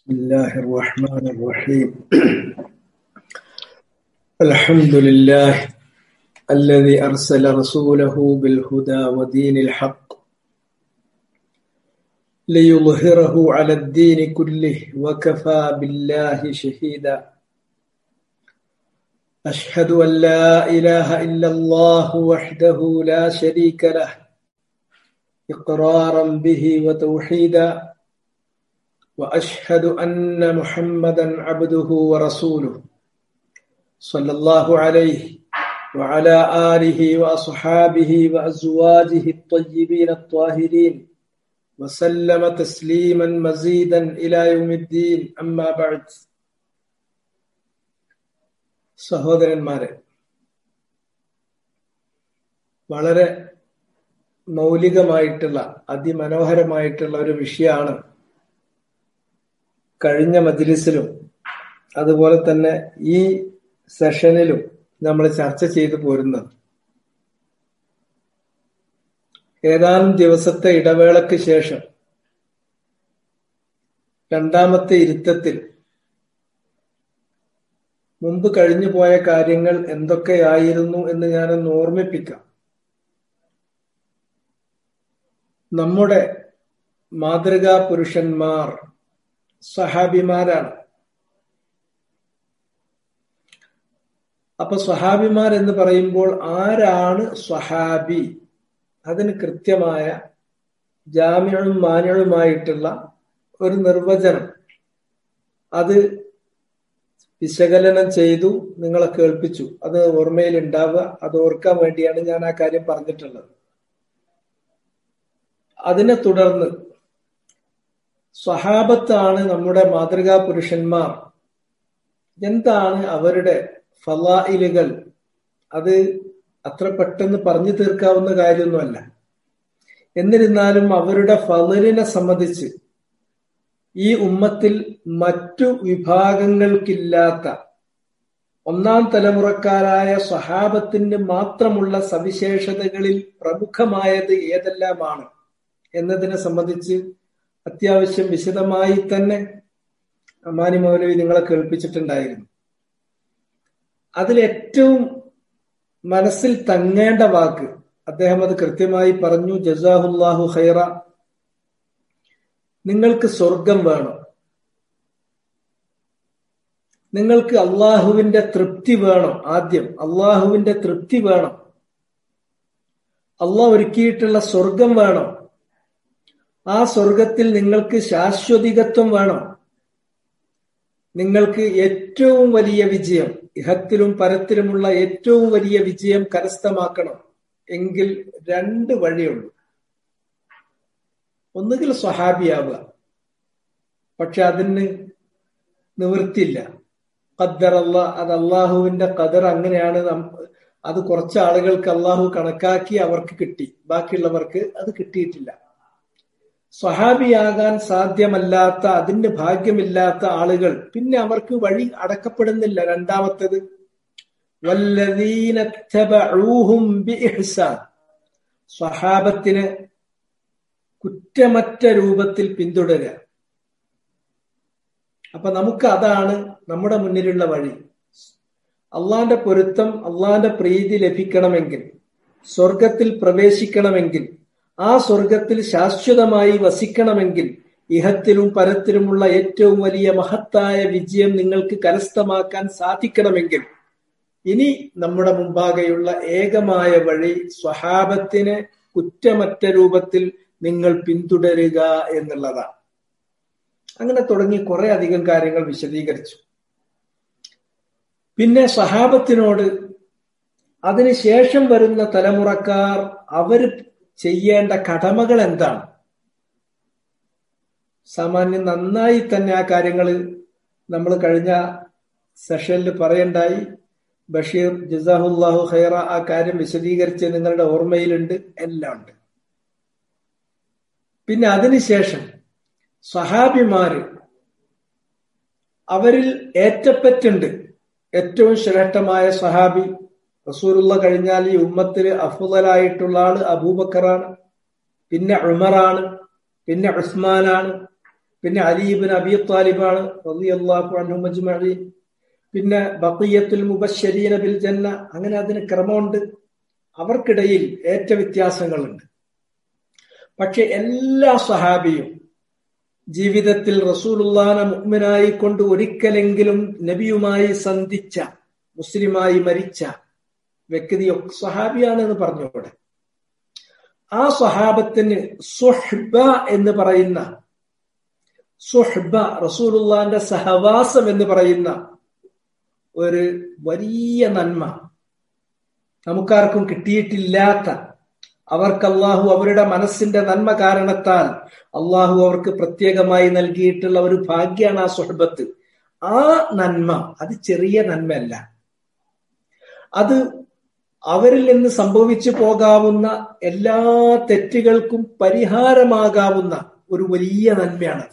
بسم الله الرحمن الرحيم الحمد لله الذي أرسل رسوله بالهدى ودين الحق ليظهره على الدين كله وكفى بالله شهيدا أشهد أن لا إله إلا الله وحده لا شريك له إقرارا به وتوحيدا واشهد ان محمدا عبده ورسوله صلى الله عليه وعلى اله واصحابه وازواجه الطيبين الطاهرين وسلم تسليما مزيدا الى يوم الدين اما بعد സഹോദരന്മാരെ വളരെ മൗലികമായിട്ടുള്ള അതിമനോഹരമായിട്ടുള്ള ഒരു വിഷയമാണ് കഴിഞ്ഞ മജ്ലിസിലും അതുപോലെ തന്നെ ഈ സെഷനിലും നമ്മൾ ചർച്ച ചെയ്തു പോരുന്നത് ഏതാനും ദിവസത്തെ ഇടവേളയ്ക്ക് ശേഷം രണ്ടാമത്തെ ഇരുത്തത്തിൽ മുമ്പ് കഴിഞ്ഞു പോയ കാര്യങ്ങൾ എന്തൊക്കെയായിരുന്നു എന്ന് ഞാനൊന്ന് ഓർമ്മിപ്പിക്കാം നമ്മുടെ മാതൃകാ പുരുഷന്മാർ സഹാബിമാരാണ് അപ്പൊ സ്വഹാബിമാർ എന്ന് പറയുമ്പോൾ ആരാണ് സ്വഹാബി അതിന് കൃത്യമായ ജാമ്യവും മാന്യവുമായിട്ടുള്ള ഒരു നിർവചനം അത് വിശകലനം ചെയ്തു നിങ്ങളെ കേൾപ്പിച്ചു അത് ഓർമ്മയിൽ ഉണ്ടാവുക അത് ഓർക്കാൻ വേണ്ടിയാണ് ഞാൻ ആ കാര്യം പറഞ്ഞിട്ടുള്ളത് അതിനെ തുടർന്ന് സ്വഹാബത്താണ് നമ്മുടെ മാതൃകാ പുരുഷന്മാർ എന്താണ് അവരുടെ ഫലായിലുകൾ അത് അത്ര പെട്ടെന്ന് പറഞ്ഞു തീർക്കാവുന്ന കാര്യമൊന്നുമല്ല എന്നിരുന്നാലും അവരുടെ ഫലലിനെ സംബന്ധിച്ച് ഈ ഉമ്മത്തിൽ മറ്റു വിഭാഗങ്ങൾക്കില്ലാത്ത ഒന്നാം തലമുറക്കാരായ സ്വഹാബത്തിന് മാത്രമുള്ള സവിശേഷതകളിൽ പ്രമുഖമായത് ഏതെല്ലാമാണ് എന്നതിനെ സംബന്ധിച്ച് അത്യാവശ്യം വിശദമായി തന്നെ അമാനി മൗലവി നിങ്ങളെ കേൾപ്പിച്ചിട്ടുണ്ടായിരുന്നു അതിലേറ്റവും മനസ്സിൽ തങ്ങേണ്ട വാക്ക് അദ്ദേഹം അത് കൃത്യമായി പറഞ്ഞു ജസാഹുല്ലാഹു ഖൈറ നിങ്ങൾക്ക് സ്വർഗം വേണം നിങ്ങൾക്ക് അള്ളാഹുവിന്റെ തൃപ്തി വേണം ആദ്യം അള്ളാഹുവിന്റെ തൃപ്തി വേണം അള്ളാഹ് ഒരുക്കിയിട്ടുള്ള സ്വർഗം വേണം ആ സ്വർഗത്തിൽ നിങ്ങൾക്ക് ശാശ്വതികത്വം വേണം നിങ്ങൾക്ക് ഏറ്റവും വലിയ വിജയം ഇഹത്തിലും പരത്തിലുമുള്ള ഏറ്റവും വലിയ വിജയം കരസ്ഥമാക്കണം എങ്കിൽ രണ്ട് വഴിയുള്ളൂ ഒന്നുകിൽ സ്വഹാബിയാവുക പക്ഷെ അതിന് നിവൃത്തിയില്ല ഖദ്ദർ അല്ല അത് അള്ളാഹുവിന്റെ ഖദർ അങ്ങനെയാണ് അത് കുറച്ച് ആളുകൾക്ക് അള്ളാഹു കണക്കാക്കി അവർക്ക് കിട്ടി ബാക്കിയുള്ളവർക്ക് അത് കിട്ടിയിട്ടില്ല സ്വഹാബിയാകാൻ സാധ്യമല്ലാത്ത അതിന് ഭാഗ്യമില്ലാത്ത ആളുകൾ പിന്നെ അവർക്ക് വഴി അടക്കപ്പെടുന്നില്ല രണ്ടാമത്തത് സ്വഹാബത്തിന് കുറ്റമറ്റ രൂപത്തിൽ പിന്തുടരുക അപ്പൊ നമുക്ക് അതാണ് നമ്മുടെ മുന്നിലുള്ള വഴി അള്ളാന്റെ പൊരുത്തം അള്ളാന്റെ പ്രീതി ലഭിക്കണമെങ്കിൽ സ്വർഗത്തിൽ പ്രവേശിക്കണമെങ്കിൽ ആ സ്വർഗത്തിൽ ശാശ്വതമായി വസിക്കണമെങ്കിൽ ഇഹത്തിലും പരത്തിലുമുള്ള ഏറ്റവും വലിയ മഹത്തായ വിജയം നിങ്ങൾക്ക് കരസ്ഥമാക്കാൻ സാധിക്കണമെങ്കിൽ ഇനി നമ്മുടെ മുമ്പാകെയുള്ള ഏകമായ വഴി സ്വഹാബത്തിന് കുറ്റമറ്റ രൂപത്തിൽ നിങ്ങൾ പിന്തുടരുക എന്നുള്ളതാണ് അങ്ങനെ തുടങ്ങി കുറെ അധികം കാര്യങ്ങൾ വിശദീകരിച്ചു പിന്നെ സ്വഹാബത്തിനോട് അതിനുശേഷം വരുന്ന തലമുറക്കാർ അവർ ചെയ്യേണ്ട കടമകൾ എന്താണ് സാമാന്യം നന്നായി തന്നെ ആ കാര്യങ്ങൾ നമ്മൾ കഴിഞ്ഞ സെഷനിൽ പറയണ്ടായി ബഷീർ ജസാഹുല്ലാഹു ഖൈറ ആ കാര്യം വിശദീകരിച്ച് നിങ്ങളുടെ ഓർമ്മയിലുണ്ട് എല്ലാം ഉണ്ട് പിന്നെ അതിനുശേഷം സഹാബിമാര് അവരിൽ ഏറ്റപ്പറ്റുണ്ട് ഏറ്റവും ശ്രേഷ്ഠമായ സഹാബി റസൂലുള്ള കഴിഞ്ഞാൽ ഈ ഉമ്മത്തിൽ അഫുദലായിട്ടുള്ള ആള് അബൂബക്കറാണ് പിന്നെ ഉമറാണ് പിന്നെ ഉസ്മാനാണ് പിന്നെ അലീബിൻ അബി താലിബാണ് റളിയല്ലാഹു അൻഹു മജ്മഈൻ പിന്നെ ബഖിയത്തുൽ മുബശ്ശരീന ബിൽ ജന്ന അങ്ങനെ അതിന് ക്രമമുണ്ട് അവർക്കിടയിൽ ഏറ്റ വ്യത്യാസങ്ങളുണ്ട് പക്ഷെ എല്ലാ സഹാബിയും ജീവിതത്തിൽ റസൂലുള്ളാനെ മുഅ്മിനായി കൊണ്ട് ഒരിക്കലെങ്കിലും നബിയുമായി സന്ധിച്ച മുസ്ലിമായി മരിച്ച വ്യക്തി സഹാബിയാണ് എന്ന് പറഞ്ഞുകൂടെ ആ സ്വഹാബത്തിന് സുഹ്ബ എന്ന് പറയുന്ന സുഹ്ബ റസൂലുള്ളാന്റെ സഹവാസം എന്ന് പറയുന്ന ഒരു വലിയ നന്മ നമുക്കാർക്കും കിട്ടിയിട്ടില്ലാത്ത അവർക്ക് അള്ളാഹു അവരുടെ മനസ്സിന്റെ നന്മ കാരണത്താൽ അള്ളാഹു അവർക്ക് പ്രത്യേകമായി നൽകിയിട്ടുള്ള ഒരു ഭാഗ്യമാണ് ആ സുഹബത്ത് ആ നന്മ അത് ചെറിയ നന്മയല്ല അത് അവരിൽ നിന്ന് സംഭവിച്ചു പോകാവുന്ന എല്ലാ തെറ്റുകൾക്കും പരിഹാരമാകാവുന്ന ഒരു വലിയ നന്മയാണത്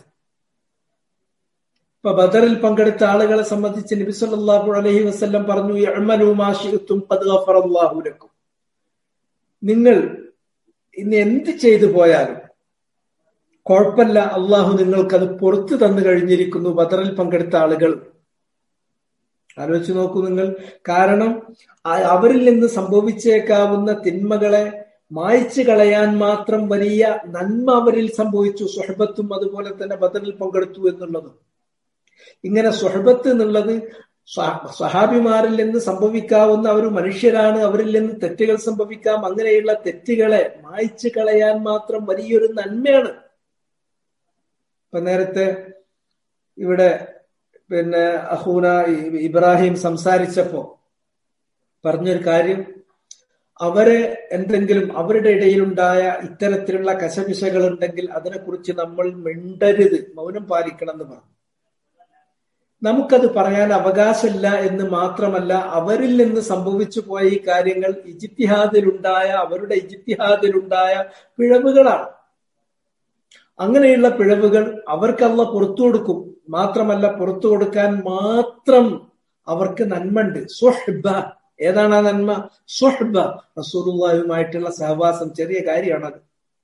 ഇപ്പൊ ബദറിൽ പങ്കെടുത്ത ആളുകളെ സംബന്ധിച്ച് നബി സല്ലല്ലാഹു അലൈഹി വസല്ലം പറഞ്ഞു യഅ്മലു മാ ശിഅ്തും ഖദ് ഗഫറല്ലാഹു ലക്കും നിങ്ങൾ ഇന്ന് എന്ത് ചെയ്തു പോയാലും കുഴപ്പമില്ല അള്ളാഹു നിങ്ങൾക്ക് അത് പുറത്തു തന്നു കഴിഞ്ഞിരിക്കുന്നു ബദറിൽ പങ്കെടുത്ത ആളുകൾ ആലോചിച്ച് നോക്കൂ നിങ്ങൾ കാരണം അവരിൽ നിന്ന് സംഭവിച്ചേക്കാവുന്ന തിന്മകളെ മായ്ച്ചു കളയാൻ മാത്രം വലിയ നന്മ അവരിൽ സംഭവിച്ചു സുഹബത്തും അതുപോലെ തന്നെ ബദറിൽ പങ്കെടുത്തു എന്നുള്ളതും ഇങ്ങനെ സുഹബത്ത് എന്നുള്ളത് സഹാബിമാരിൽ നിന്ന് സംഭവിക്കാവുന്ന ഒരു മനുഷ്യരാണ് അവരിൽ നിന്ന് തെറ്റുകൾ സംഭവിക്കാം അങ്ങനെയുള്ള തെറ്റുകളെ മായ്ച്ചു കളയാൻ മാത്രം വലിയൊരു നന്മയാണ് ഇപ്പൊ നേരത്തെ ഇവിടെ പിന്നെ അഹൂന ഇബ്രാഹിം സംസാരിച്ചപ്പോ പറഞ്ഞൊരു കാര്യം അവരെ എന്തെങ്കിലും അവരുടെ ഇടയിലുണ്ടായ ഇത്തരത്തിലുള്ള കശപിശകൾ ഉണ്ടെങ്കിൽ അതിനെക്കുറിച്ച് നമ്മൾ മിണ്ടരുത് മൗനം പാലിക്കണം എന്ന് പറഞ്ഞു നമുക്കത് പറയാൻ അവകാശമില്ല എന്ന് മാത്രമല്ല അവരിൽ നിന്ന് സംഭവിച്ചു പോയ ഈ കാര്യങ്ങൾ ഇജിത്തിഹാദിലുണ്ടായ അവരുടെ ഇജിത്തിഹാദിലുണ്ടായ പിഴവുകളാണ് അങ്ങനെയുള്ള പിഴവുകൾ അവർക്കല്ല പുറത്തു കൊടുക്കും മാത്രമല്ല പുറത്തു കൊടുക്കാൻ മാത്രം അവർക്ക് നന്മണ്ട് സ്വഹ്ബ ഏതാണ് ആ നന്മ സ്വഹ്ബ റസൂലുള്ളാഹിയുമായിട്ടുള്ള സഹവാസം ചെറിയ കാര്യമാണത്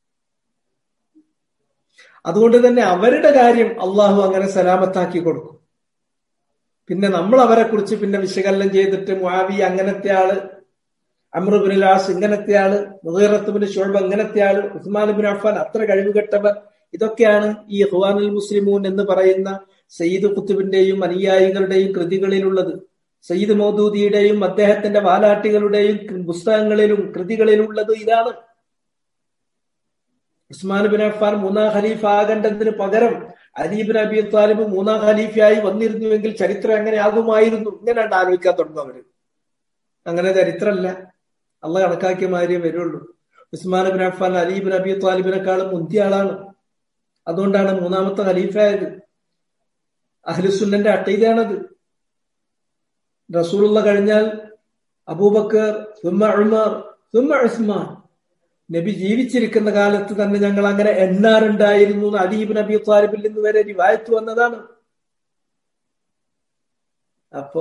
അതുകൊണ്ട് തന്നെ അവരുടെ കാര്യം അള്ളാഹു അങ്ങനെ സലാമത്താക്കി കൊടുക്കും പിന്നെ നമ്മൾ അവരെ കുറിച്ച് പിന്നെ വിശകലനം ചെയ്തിട്ട് മുആവി അങ്ങനത്തെ ആള് അമ്രുബിൻ ലാസ് ഇങ്ങനത്തെ ആള് മുഹീറത്തുബിൻ ഷുഹബ് ഇങ്ങനത്തെ ആള് ഉസ്മാൻ ബിൻ അഫാൻ അത്ര കഴിവുകെട്ടവർ ഇതൊക്കെയാണ് ഈ ഹുവാനുൽ മുസ്ലിമൂൻ എന്ന് പറയുന്ന സയ്യിദ് കുത്തുബിന്റെയും അനുയായികളുടെയും കൃതികളിലുള്ളത് സയ്യിദ് മൗദൂദിയുടെയും അദ്ദേഹത്തിന്റെ വാലാട്ടികളുടെയും പുസ്തകങ്ങളിലും കൃതികളിലുള്ളത് ഇതാണ് ഉസ്മാൻ ബിൻ അഫാൻ മൂന്നാം ഖലീഫ ആകേണ്ടതിന് പകരം അലീബിൻ അബി താലിബ് മൂന്നാം ഖലീഫയായി വന്നിരുന്നുവെങ്കിൽ ചരിത്രം എങ്ങനെ ആകുമായിരുന്നു ഇങ്ങനെയാണ് ആലോചിക്കാൻ തുടങ്ങും അവര് അങ്ങനെ ചരിത്രമല്ല അള്ള കണക്കാക്കിയ മാതിരിയേ വരുള്ളൂ ഉസ്മാൻ ബിൻ അഫാൻ അലീബിൻ അബി താലിബിനെക്കാളും മുന്തിയ ആളാണ് അതുകൊണ്ടാണ് മൂന്നാമത്തെ ഖലീഫായത് അഹ്ലുസുന്നന്റെ അട്ടയിലാണത് റസൂലുള്ള കഴിഞ്ഞാൽ അബൂബക്കർ സുമ്മ ഉമർ സുമ്മ ഉസ്മാൻ നബി ജീവിച്ചിരിക്കുന്ന കാലത്ത് തന്നെ ഞങ്ങൾ അങ്ങനെ എണ്ണാറുണ്ടായിരുന്നു അലീബ് നബി താലിബിൽ നിന്ന് വരെ റിവായത്ത് വന്നതാണ് അപ്പോ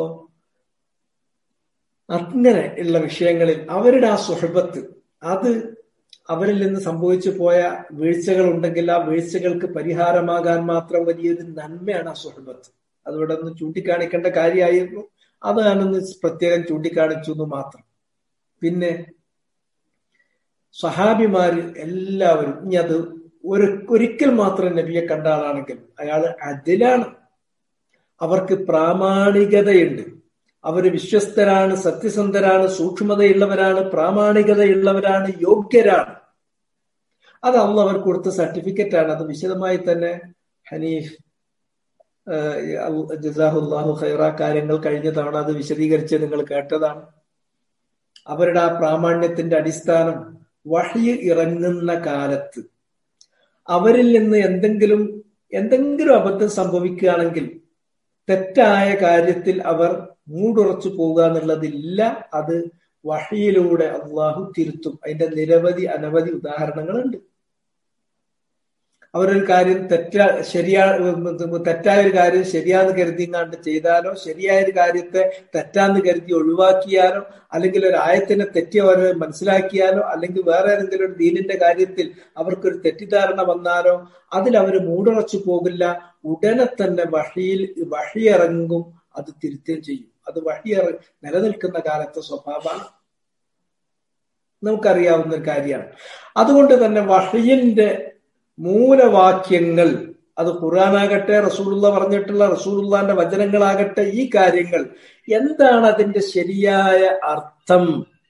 അങ്ങനെ ഉള്ള വിഷയങ്ങളിൽ അവരുടെ ആ സുഹബത്ത് അത് അവരിൽ നിന്ന് സംഭവിച്ചു പോയ വീഴ്ചകൾ ഉണ്ടെങ്കിൽ ആ വീഴ്ചകൾക്ക് പരിഹാരമാകാൻ മാത്രം വലിയൊരു നന്മയാണ് ആ സുഹബത്ത് അതിവിടെ ഒന്ന് ചൂണ്ടിക്കാണിക്കേണ്ട കാര്യമായിരുന്നു അതാണെന്ന് പ്രത്യേകം ചൂണ്ടിക്കാണിച്ചു എന്ന് മാത്രം പിന്നെ സഹാബിമാര് എല്ലാവരും ഇനി അത് ഒരു ഒരിക്കൽ മാത്രം നബിയെ കണ്ട ആളാണെങ്കിൽ അയാൾ അതിലാണ് അവർക്ക് പ്രാമാണികതയുണ്ട് അവര് വിശ്വസ്തരാണ് സത്യസന്ധരാണ് സൂക്ഷ്മതയുള്ളവരാണ് പ്രാമാണികതയുള്ളവരാണ് യോഗ്യരാണ് അത് അന്ന് അവർ കൊടുത്ത സർട്ടിഫിക്കറ്റ് ആണ് അത് വിശദമായി തന്നെ ഹനീഫ് ജസാഹുല്ലാഹു ഖൈറ കാര്യങ്ങൾ കഴിഞ്ഞ തവണ അത് വിശദീകരിച്ച് നിങ്ങൾ കേട്ടതാണ് അവരുടെ ആ പ്രാമാണ്യത്തിന്റെ അടിസ്ഥാനം വഹി ഇറങ്ങുന്ന കാലത്ത് അവരിൽ നിന്ന് എന്തെങ്കിലും എന്തെങ്കിലും അബദ്ധം സംഭവിക്കുകയാണെങ്കിൽ തെറ്റായ കാര്യത്തിൽ അവർ മൂടുറച്ചു പോകുക എന്നുള്ളതില്ല അത് വഹിയിലൂടെ അള്ളാഹു തിരുത്തും അതിന്റെ നിരവധി അനവധി ഉദാഹരണങ്ങളുണ്ട് അവരൊരു കാര്യം തെറ്റാ ശരിയാ തെറ്റായ ഒരു കാര്യം ശരിയാന്ന് കരുതിങ്ങാണ്ട് ചെയ്താലോ ശരിയായ ഒരു കാര്യത്തെ തെറ്റാന്ന് കരുതി ഒഴിവാക്കിയാലോ അല്ലെങ്കിൽ ഒരു ആയത്തിനെ തെറ്റി അവർ മനസ്സിലാക്കിയാലോ അല്ലെങ്കിൽ വേറെ ഏതെങ്കിലും ഒരു ദീനിന്റെ കാര്യത്തിൽ അവർക്കൊരു തെറ്റിദ്ധാരണ വന്നാലോ അതിൽ അവർ മൂടുറച്ചു പോകില്ല ഉടനെ തന്നെ വഴിയിൽ വഴിയിറങ്ങും അത് തിരുത്തുകയും ചെയ്യും അത് വഴിയിറ നിലനിൽക്കുന്ന കാലത്തെ സ്വഭാവമാണ് നമുക്കറിയാവുന്ന ഒരു കാര്യമാണ് അതുകൊണ്ട് തന്നെ വഹയിന്റെ മൂലവാക്യങ്ങൾ അത് ഖുർആനാകട്ടെ റസൂലുള്ള പറഞ്ഞിട്ടുള്ള റസൂലുള്ളാന്റെ വചനങ്ങളാകട്ടെ ഈ കാര്യങ്ങൾ എന്താണ് അതിന്റെ ശരിയായ അർത്ഥം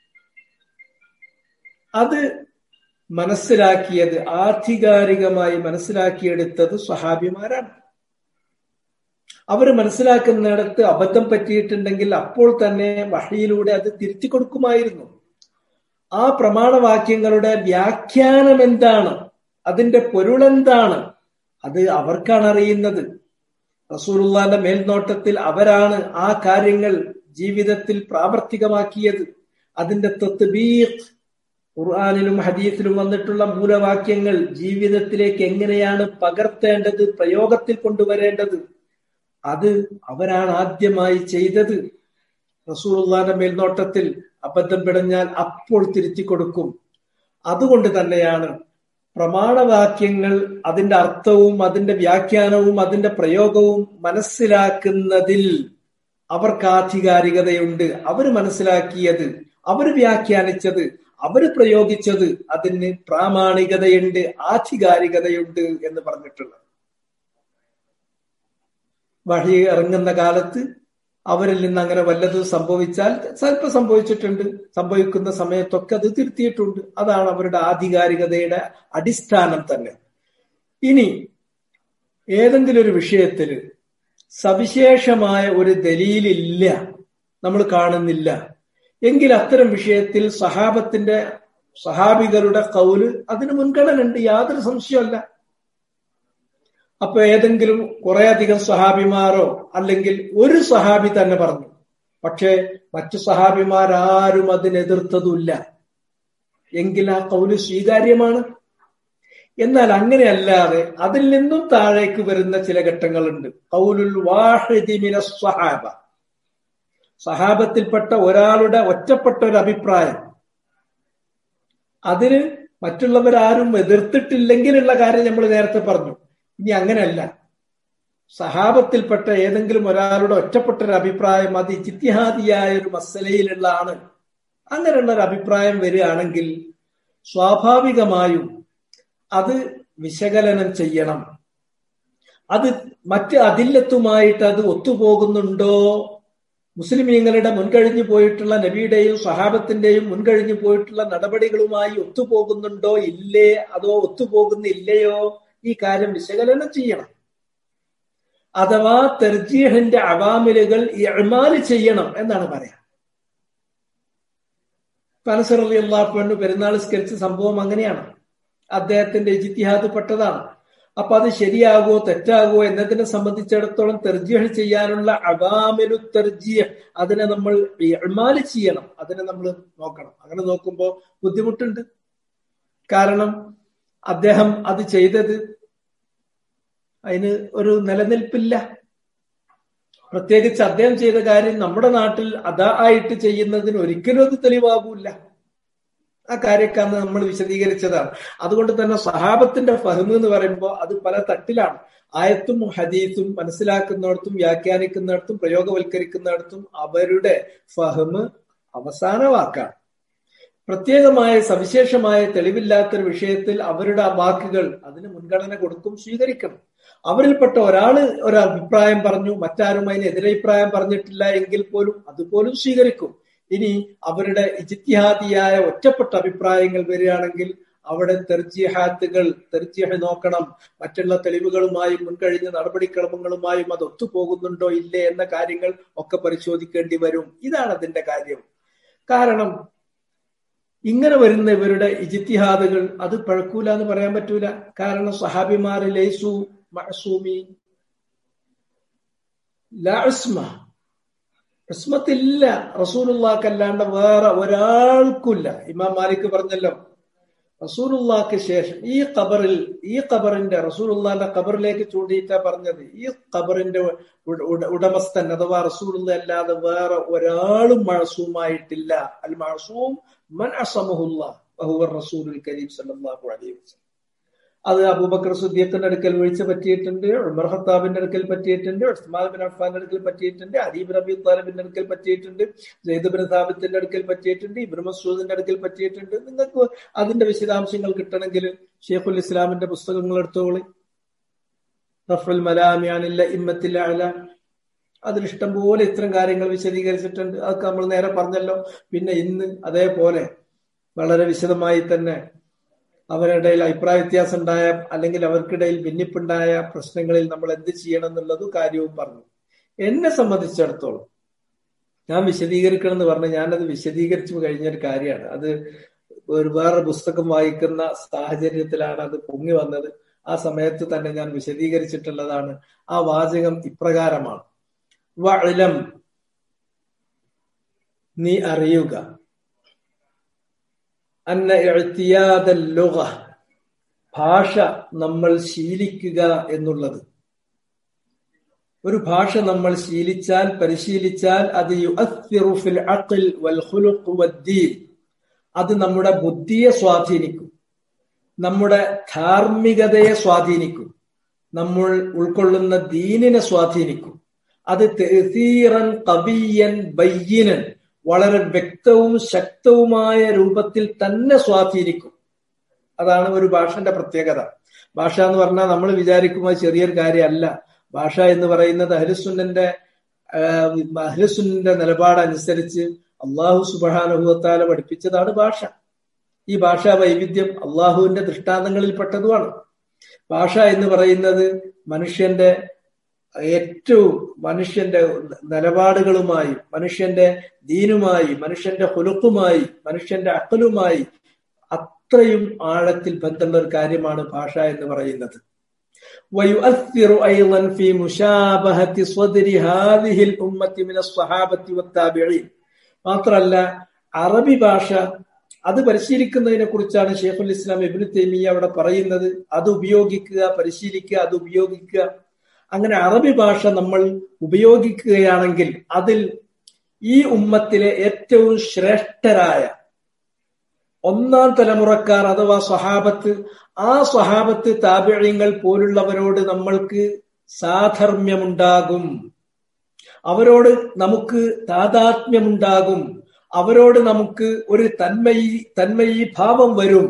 അത് മനസ്സിലാക്കിയത് ആധികാരികമായി മനസ്സിലാക്കിയെടുത്തത് സ്വഹാബിമാരാണ് അവർ മനസ്സിലാക്കുന്നിടത്ത് അബദ്ധം പറ്റിയിട്ടുണ്ടെങ്കിൽ അപ്പോൾ തന്നെ വഴിയിലൂടെ അത് തിരുത്തി കൊടുക്കുമായിരുന്നു ആ പ്രമാണവാക്യങ്ങളുടെ വ്യാഖ്യാനം എന്താണ് അതിന്റെ പൊരുളെന്താണ് അത് അവർക്കാണ് അറിയുന്നത് റസൂലുള്ളാന്റെ മേൽനോട്ടത്തിൽ അവരാണ് ആ കാര്യങ്ങൾ ജീവിതത്തിൽ പ്രാവർത്തികമാക്കിയത് അതിന്റെ തത്ബീഖ് ഖുർആാനിലും ഹദീസിലും വന്നിട്ടുള്ള മൂലവാക്യങ്ങൾ ജീവിതത്തിലേക്ക് എങ്ങനെയാണ് പകർത്തേണ്ടത് പ്രയോഗത്തിൽ കൊണ്ടുവരേണ്ടത് അത് അവരാണ് ആദ്യമായി ചെയ്തത് റസൂലുള്ളാന്റെ മേൽനോട്ടത്തിൽ അബദ്ധം പിടഞ്ഞാൽ അപ്പോൾ തിരുത്തി കൊടുക്കും അതുകൊണ്ട് തന്നെയാണ് പ്രമാണവാക്യങ്ങൾ അതിന്റെ അർത്ഥവും അതിന്റെ വ്യാഖ്യാനവും അതിന്റെ പ്രയോഗവും മനസ്സിലാക്കുന്നതിൽ അവർക്ക് ആധികാരികതയുണ്ട് അവർ മനസ്സിലാക്കിയത് അവർ വ്യാഖ്യാനിച്ചത് അവർ പ്രയോഗിച്ചത് അതിന് പ്രാമാണികതയുണ്ട് ആധികാരികതയുണ്ട് എന്ന് പറഞ്ഞിട്ടുള്ളത് വഴി ഇറങ്ങുന്ന കാലത്ത് അവരിൽ നിന്ന് അങ്ങനെ വല്ലതും സംഭവിച്ചാൽ ചിലപ്പോൾ സംഭവിച്ചിട്ടുണ്ട് സംഭവിക്കുന്ന സമയത്തൊക്കെ അത് തിരുത്തിയിട്ടുണ്ട് അതാണ് അവരുടെ ആധികാരികതയുടെ അടിസ്ഥാനം തന്നെ ഇനി ഏതെങ്കിലും ഒരു വിഷയത്തിൽ സവിശേഷമായ ഒരു ദലീലില്ല നമ്മൾ കാണുന്നില്ല എങ്കിൽ അത്തരം വിഷയത്തിൽ സഹാബത്തിന്റെ സഹാബികളുടെ കൗല് അതിന് മുൻഗണന ഉണ്ട് യാതൊരു സംശയമല്ല അപ്പൊ ഏതെങ്കിലും കുറെ അധികം സഹാബിമാരോ അല്ലെങ്കിൽ ഒരു സഹാബി തന്നെ പറഞ്ഞു പക്ഷേ മറ്റു സഹാബിമാരാരും അതിനെതിർത്തതുമില്ല എങ്കിൽ ആ കൗല് സ്വീകാര്യമാണ് എന്നാൽ അങ്ങനെയല്ലാതെ അതിൽ നിന്നും താഴേക്ക് വരുന്ന ചില ഘട്ടങ്ങളുണ്ട് കൗലുൽ വാഹിദിമിന സഹാബ സഹാബത്തിൽപ്പെട്ട ഒരാളുടെ ഒറ്റപ്പെട്ട ഒരു അഭിപ്രായം അതിന് മറ്റുള്ളവരാരും എതിർത്തിട്ടില്ലെങ്കിലുള്ള കാര്യം നമ്മൾ നേരത്തെ പറഞ്ഞു ഇനി അങ്ങനെയല്ല സഹാബത്തിൽപ്പെട്ട ഏതെങ്കിലും ഒരാളുടെ ഒറ്റപ്പെട്ട ഒരു അഭിപ്രായം അത് ജിത്തിഹാദിയായ ഒരു മസലയിലുള്ളതാണ് അങ്ങനെയുള്ള ഒരു അഭിപ്രായം വരികയാണെങ്കിൽ സ്വാഭാവികമായും അത് വിശകലനം ചെയ്യണം അത് മറ്റ് അതില്ലത്തുമായിട്ട് അത് ഒത്തുപോകുന്നുണ്ടോ മുസ്ലിമീങ്ങളുടെ മുൻകഴിഞ്ഞു പോയിട്ടുള്ള നബിയുടെയും സഹാബത്തിന്റെയും മുൻകഴിഞ്ഞു പോയിട്ടുള്ള നടപടികളുമായി ഒത്തുപോകുന്നുണ്ടോ ഇല്ലേ അതോ ഒത്തുപോകുന്നില്ലയോ ഈ കാര്യം വിശകലനം ചെയ്യണം അഥവാ തെർജീഹിന്റെ അവാമിലുകൾ ഇമാല് ചെയ്യണം എന്നാണ് പറയാം പനസർ അലി അള്ളാഹു പെരുന്നാൾ സ്കരിച്ച സംഭവം അങ്ങനെയാണ് അദ്ദേഹത്തിന്റെ ഇജിത്തിഹാദ് പെട്ടതാണ് അപ്പൊ അത് ശരിയാകുമോ തെറ്റാകുമോ എന്നതിനെ സംബന്ധിച്ചിടത്തോളം തെർജീഹ് ചെയ്യാനുള്ള അവാമിലു തെർജീഹ് അതിനെ നമ്മൾ ഇമാല് ചെയ്യണം അതിനെ നമ്മൾ നോക്കണം അങ്ങനെ നോക്കുമ്പോൾ ബുദ്ധിമുട്ടുണ്ട് കാരണം അദ്ദേഹം അത് ചെയ്തത് അതിന് ഒരു നിലനിൽപ്പില്ല പ്രത്യേകിച്ച് അദ്ദേഹം ചെയ്ത കാര്യം നമ്മുടെ നാട്ടിൽ അതാ ആയിട്ട് ചെയ്യുന്നതിന് ഒരിക്കലും അത് തെളിവാകൂല ആ കാര്യക്കാന്ന് നമ്മൾ വിശദീകരിച്ചതാണ് അതുകൊണ്ട് തന്നെ സഹാബത്തിന്റെ ഫഹ്മ് എന്ന് പറയുമ്പോൾ അത് പല തട്ടിലാണ് ആയത്തും ഹദീസും മനസ്സിലാക്കുന്നിടത്തും വ്യാഖ്യാനിക്കുന്നിടത്തും പ്രയോഗവൽക്കരിക്കുന്നിടത്തും അവരുടെ ഫഹ്മ് അവസാന വാക്കാണ് പ്രത്യേകമായ സവിശേഷമായ തെളിവില്ലാത്തൊരു വിഷയത്തിൽ അവരുടെ ആ വാക്കുകൾ അതിന് മുൻഗണന കൊടുക്കും സ്വീകരിക്കണം അവരിൽപ്പെട്ട ഒരാള് ഒരു അഭിപ്രായം പറഞ്ഞു മറ്റാരും അതിന് എതിരഭിപ്രായം പറഞ്ഞിട്ടില്ല എങ്കിൽ പോലും അതുപോലും സ്വീകരിക്കും ഇനി അവരുടെ ഇജിത്യാദിയായ ഒറ്റപ്പെട്ട അഭിപ്രായങ്ങൾ വരികയാണെങ്കിൽ അവിടെ തെർജിഹാത്തുകൾ തെർജിഹ നോക്കണം മറ്റുള്ള തെളിവുകളുമായും മുൻകഴിഞ്ഞ നടപടിക്രമങ്ങളുമായും അത് ഒത്തുപോകുന്നുണ്ടോ ഇല്ലേ എന്ന കാര്യങ്ങൾ ഒക്കെ പരിശോധിക്കേണ്ടി വരും ഇതാണ് അതിന്റെ കാര്യം കാരണം ഇങ്ങനെ വരുന്ന ഇവരുടെ ഇജിത്തിഹാദുകൾ അത് പഴക്കൂല എന്ന് പറയാൻ പറ്റൂല കാരണം സഹാബിമാര് ലൈസു മഅസൂമീൻ ലാസ്മ ഇസ്മത്തില്ല റസൂലുള്ളാക്കല്ലാണ്ട് വേറെ ഒരാൾക്കുമില്ല ഇമാം മാലിക് പറഞ്ഞല്ലോ റസൂലുള്ളാക്ക് ശേഷം ഈ ഖബറിൽ ഈ ഖബറിന്റെ റസൂലുള്ളാന്റെ ഖബറിലേക്ക് ചൂണ്ടിയിട്ടാ പറഞ്ഞത് ഈ ഖബറിന്റെ ഉടമസ്ഥൻ അഥവാ റസൂലുള്ള അല്ലാതെ വേറെ ഒരാളും മഴസൂമായിട്ടില്ല അൽ മഴസൂം മൻ അസമുല്ല റസൂലുൽ കരീം സല്ലല്ലാഹു അലൈഹി വസല്ലം അത് അബൂബക്കർ സുദ്ദീഖിന്റെ അടുക്കൽ വീഴ്ച പറ്റിയിട്ടുണ്ട് ഉമർ ഖത്താബിന്റെ അടുക്കൽ പറ്റിയിട്ടുണ്ട് ഉസ്മാൻ ബിൻ അഫ്ഫാന്റെ അടുക്കൽ പറ്റിയിട്ടുണ്ട് അലീബ് റബി താലിബിന്റെ അടുക്കൽ പറ്റിയിട്ടുണ്ട് സെയ്ദ് ബിൻ സാബിത്തിന്റെ അടുക്കൽ പറ്റിയിട്ടുണ്ട് ഇബ്നു മസൂദിന്റെ അടുക്കൽ പറ്റിയിട്ടുണ്ട് നിങ്ങൾക്ക് അതിന്റെ വിശദാംശങ്ങൾ കിട്ടണമെങ്കിൽ ഷെയ്ഖുൽ ഇസ്ലാമിന്റെ പുസ്തകങ്ങൾ എടുത്തോളി റഫുൽ മലാമിയാനില്ല ഇമ്മത്തില്ല അല അതിൽ ഇഷ്ടം പോലെ ഇത്തരം കാര്യങ്ങൾ വിശദീകരിച്ചിട്ടുണ്ട് അതൊക്കെ നമ്മൾ നേരെ പറഞ്ഞല്ലോ പിന്നെ ഇന്ന് അതേപോലെ വളരെ വിശദമായി തന്നെ അവരുടെ അഭിപ്രായ വ്യത്യാസം ഉണ്ടായ അല്ലെങ്കിൽ അവർക്കിടയിൽ ഭിന്നിപ്പുണ്ടായ പ്രശ്നങ്ങളിൽ നമ്മൾ എന്ത് ചെയ്യണം എന്നുള്ളത് കാര്യവും പറഞ്ഞു എന്നെ സംബന്ധിച്ചിടത്തോളം ഞാൻ വിശദീകരിക്കണം എന്ന് പറഞ്ഞ് ഞാനത് വിശദീകരിച്ചു കഴിഞ്ഞ ഒരു കാര്യമാണ് അത് ഒരു വേറെ പുസ്തകം വായിക്കുന്ന സാഹചര്യത്തിലാണ് അത് പൊങ്ങി വന്നത് ആ സമയത്ത് തന്നെ ഞാൻ വിശദീകരിച്ചിട്ടുള്ളതാണ് ആ വാചകം ഇപ്രകാരമാണ് വളം നീ അറിയുക അന്ന എഴുത്തിയാദൽ ലുഗ ഭാഷ നമ്മൾ ശീലിക്കുക എന്നുള്ളത് ഒരു ഭാഷ നമ്മൾ ശീലിച്ചാൽ പരിശീലിച്ചാൽ അത് ഫിൽ അഖിൽ വൽ ഖുലുഖ് വദ്ദീൻ അത് നമ്മുടെ ബുദ്ധിയെ സ്വാധീനിക്കും നമ്മുടെ ധാർമ്മികതയെ സ്വാധീനിക്കും നമ്മൾ ഉൾക്കൊള്ളുന്ന ദീനിനെ സ്വാധീനിക്കും അത് തെസീറൻ കബിയൻ ബയ്യനൻ വളരെ വ്യക്തവും ശക്തവുമായ രൂപത്തിൽ തന്നെ സ്വാധീനിക്കും അതാണ് ഒരു ഭാഷന്റെ പ്രത്യേകത ഭാഷ എന്ന് പറഞ്ഞാൽ നമ്മൾ വിചാരിക്കുമ്പോൾ ചെറിയൊരു കാര്യമല്ല ഭാഷ എന്ന് പറയുന്നത് അഹ്ലുസുന്നന്റെ അഹ്ലുസുന്നന്റെ നിലപാടനുസരിച്ച് അള്ളാഹു സുബാനുഭവത്താല പഠിപ്പിച്ചതാണ് ഭാഷ ഈ ഭാഷാ വൈവിധ്യം അള്ളാഹുവിന്റെ ദൃഷ്ടാന്തങ്ങളിൽപ്പെട്ടതുമാണ് ഭാഷ എന്ന് പറയുന്നത് മനുഷ്യന്റെ ഏറ്റവും മനുഷ്യന്റെ നിലപാടുകളുമായി മനുഷ്യന്റെ ദീനുമായി മനുഷ്യന്റെ ഹുലുക്കുമായി മനുഷ്യന്റെ അക്കലുമായി അത്രയും ആഴത്തിൽ ബന്ധമുള്ള ഒരു കാര്യമാണ് ഭാഷ എന്ന് പറയുന്നത് ويؤثر أيضا في مشابهة صدر هذه الأمة من الصحابة والتابعين മാത്രമല്ല അറബി ഭാഷ അത് പരിശീലിക്കുന്നതിനെ കുറിച്ചാണ് ഷെയ്ഖുൽ ഇസ്ലാം ഇബിന് തൈമിയ അവിടെ പറയുന്നത് അത് ഉപയോഗിക്കുക പരിശീലിക്കുക അത് ഉപയോഗിക്കുക അങ്ങനെ അറബി ഭാഷ നമ്മൾ ഉപയോഗിക്കുകയാണെങ്കിൽ അതിൽ ഈ ഉമ്മത്തിലെ ഏറ്റവും ശ്രേഷ്ഠരായ ഒന്നാം തലമുറക്കാർ അഥവാ സ്വഹാബത്ത് ആ സ്വഹാബത്ത് താപിഴയങ്ങൾ പോലുള്ളവരോട് നമ്മൾക്ക് സാധർമ്യമുണ്ടാകും അവരോട് നമുക്ക് താതാത്മ്യമുണ്ടാകും അവരോട് നമുക്ക് ഒരു തന്മയി തന്മയി ഭാവം വരും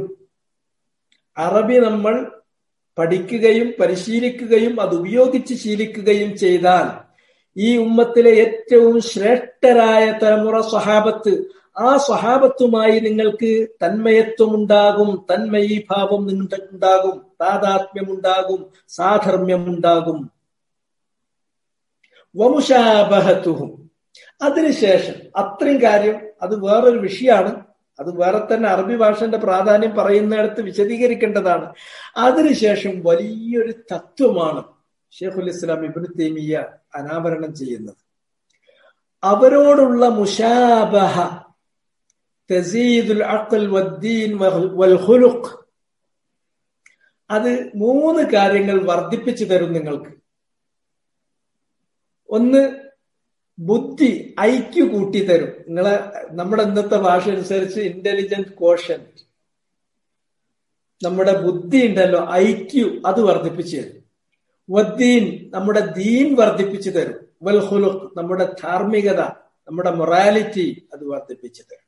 അറബി നമ്മൾ പഠിക്കുകയും പരിശീലിക്കുകയും അത് ഉപയോഗിച്ച് ശീലിക്കുകയും ചെയ്താൽ ഈ ഉമ്മത്തിലെ ഏറ്റവും ശ്രേഷ്ഠരായ തലമുറ സ്വഹാബത്ത് ആ സ്വഹാബത്തുമായി നിങ്ങൾക്ക് തന്മയത്വമുണ്ടാകും തന്മയീഭാവം ഉണ്ടാകും താതാത്മ്യമുണ്ടാകും സാധർമ്മ്യമുണ്ടാകും വമുഷാബഹത്തുഹും അതിനുശേഷം അത്രയും കാര്യം അത് വേറൊരു വിഷയമാണ് അത് വേറെ തന്നെ അറബി ഭാഷന്റെ പ്രാധാന്യം പറയുന്നിടത്ത് വിശദീകരിക്കേണ്ടതാണ് അതിനുശേഷം വലിയൊരു തത്വമാണ് ഷെയ്ഖുൽ ഇസ്ലാം ഇബിന് തേമിയ അനാവരണം ചെയ്യുന്നത് അവരോടുള്ള മുഷാബഹ തസീദുൽ അഖൽ വദ്ദീൻ വൽ ഖുലുഖ് അത് മൂന്ന് കാര്യങ്ങൾ വർദ്ധിപ്പിച്ചു തരും നിങ്ങൾക്ക് ഒന്ന് ബുദ്ധി ഐക്യു കൂട്ടി തരും നിങ്ങളെ നമ്മുടെ ഇന്നത്തെ ഭാഷ അനുസരിച്ച് ഇന്റലിജന്റ് കോഷൻ നമ്മുടെ ബുദ്ധി ഉണ്ടല്ലോ ഐക്യു അത് വർദ്ധിപ്പിച്ചു തരും വദ്ദീൻ നമ്മുടെ ദീൻ വർദ്ധിപ്പിച്ചു തരും വൽ ഹുലുഖ് നമ്മുടെ ധാർമ്മികത നമ്മുടെ മൊറാലിറ്റി അത് വർദ്ധിപ്പിച്ചു തരും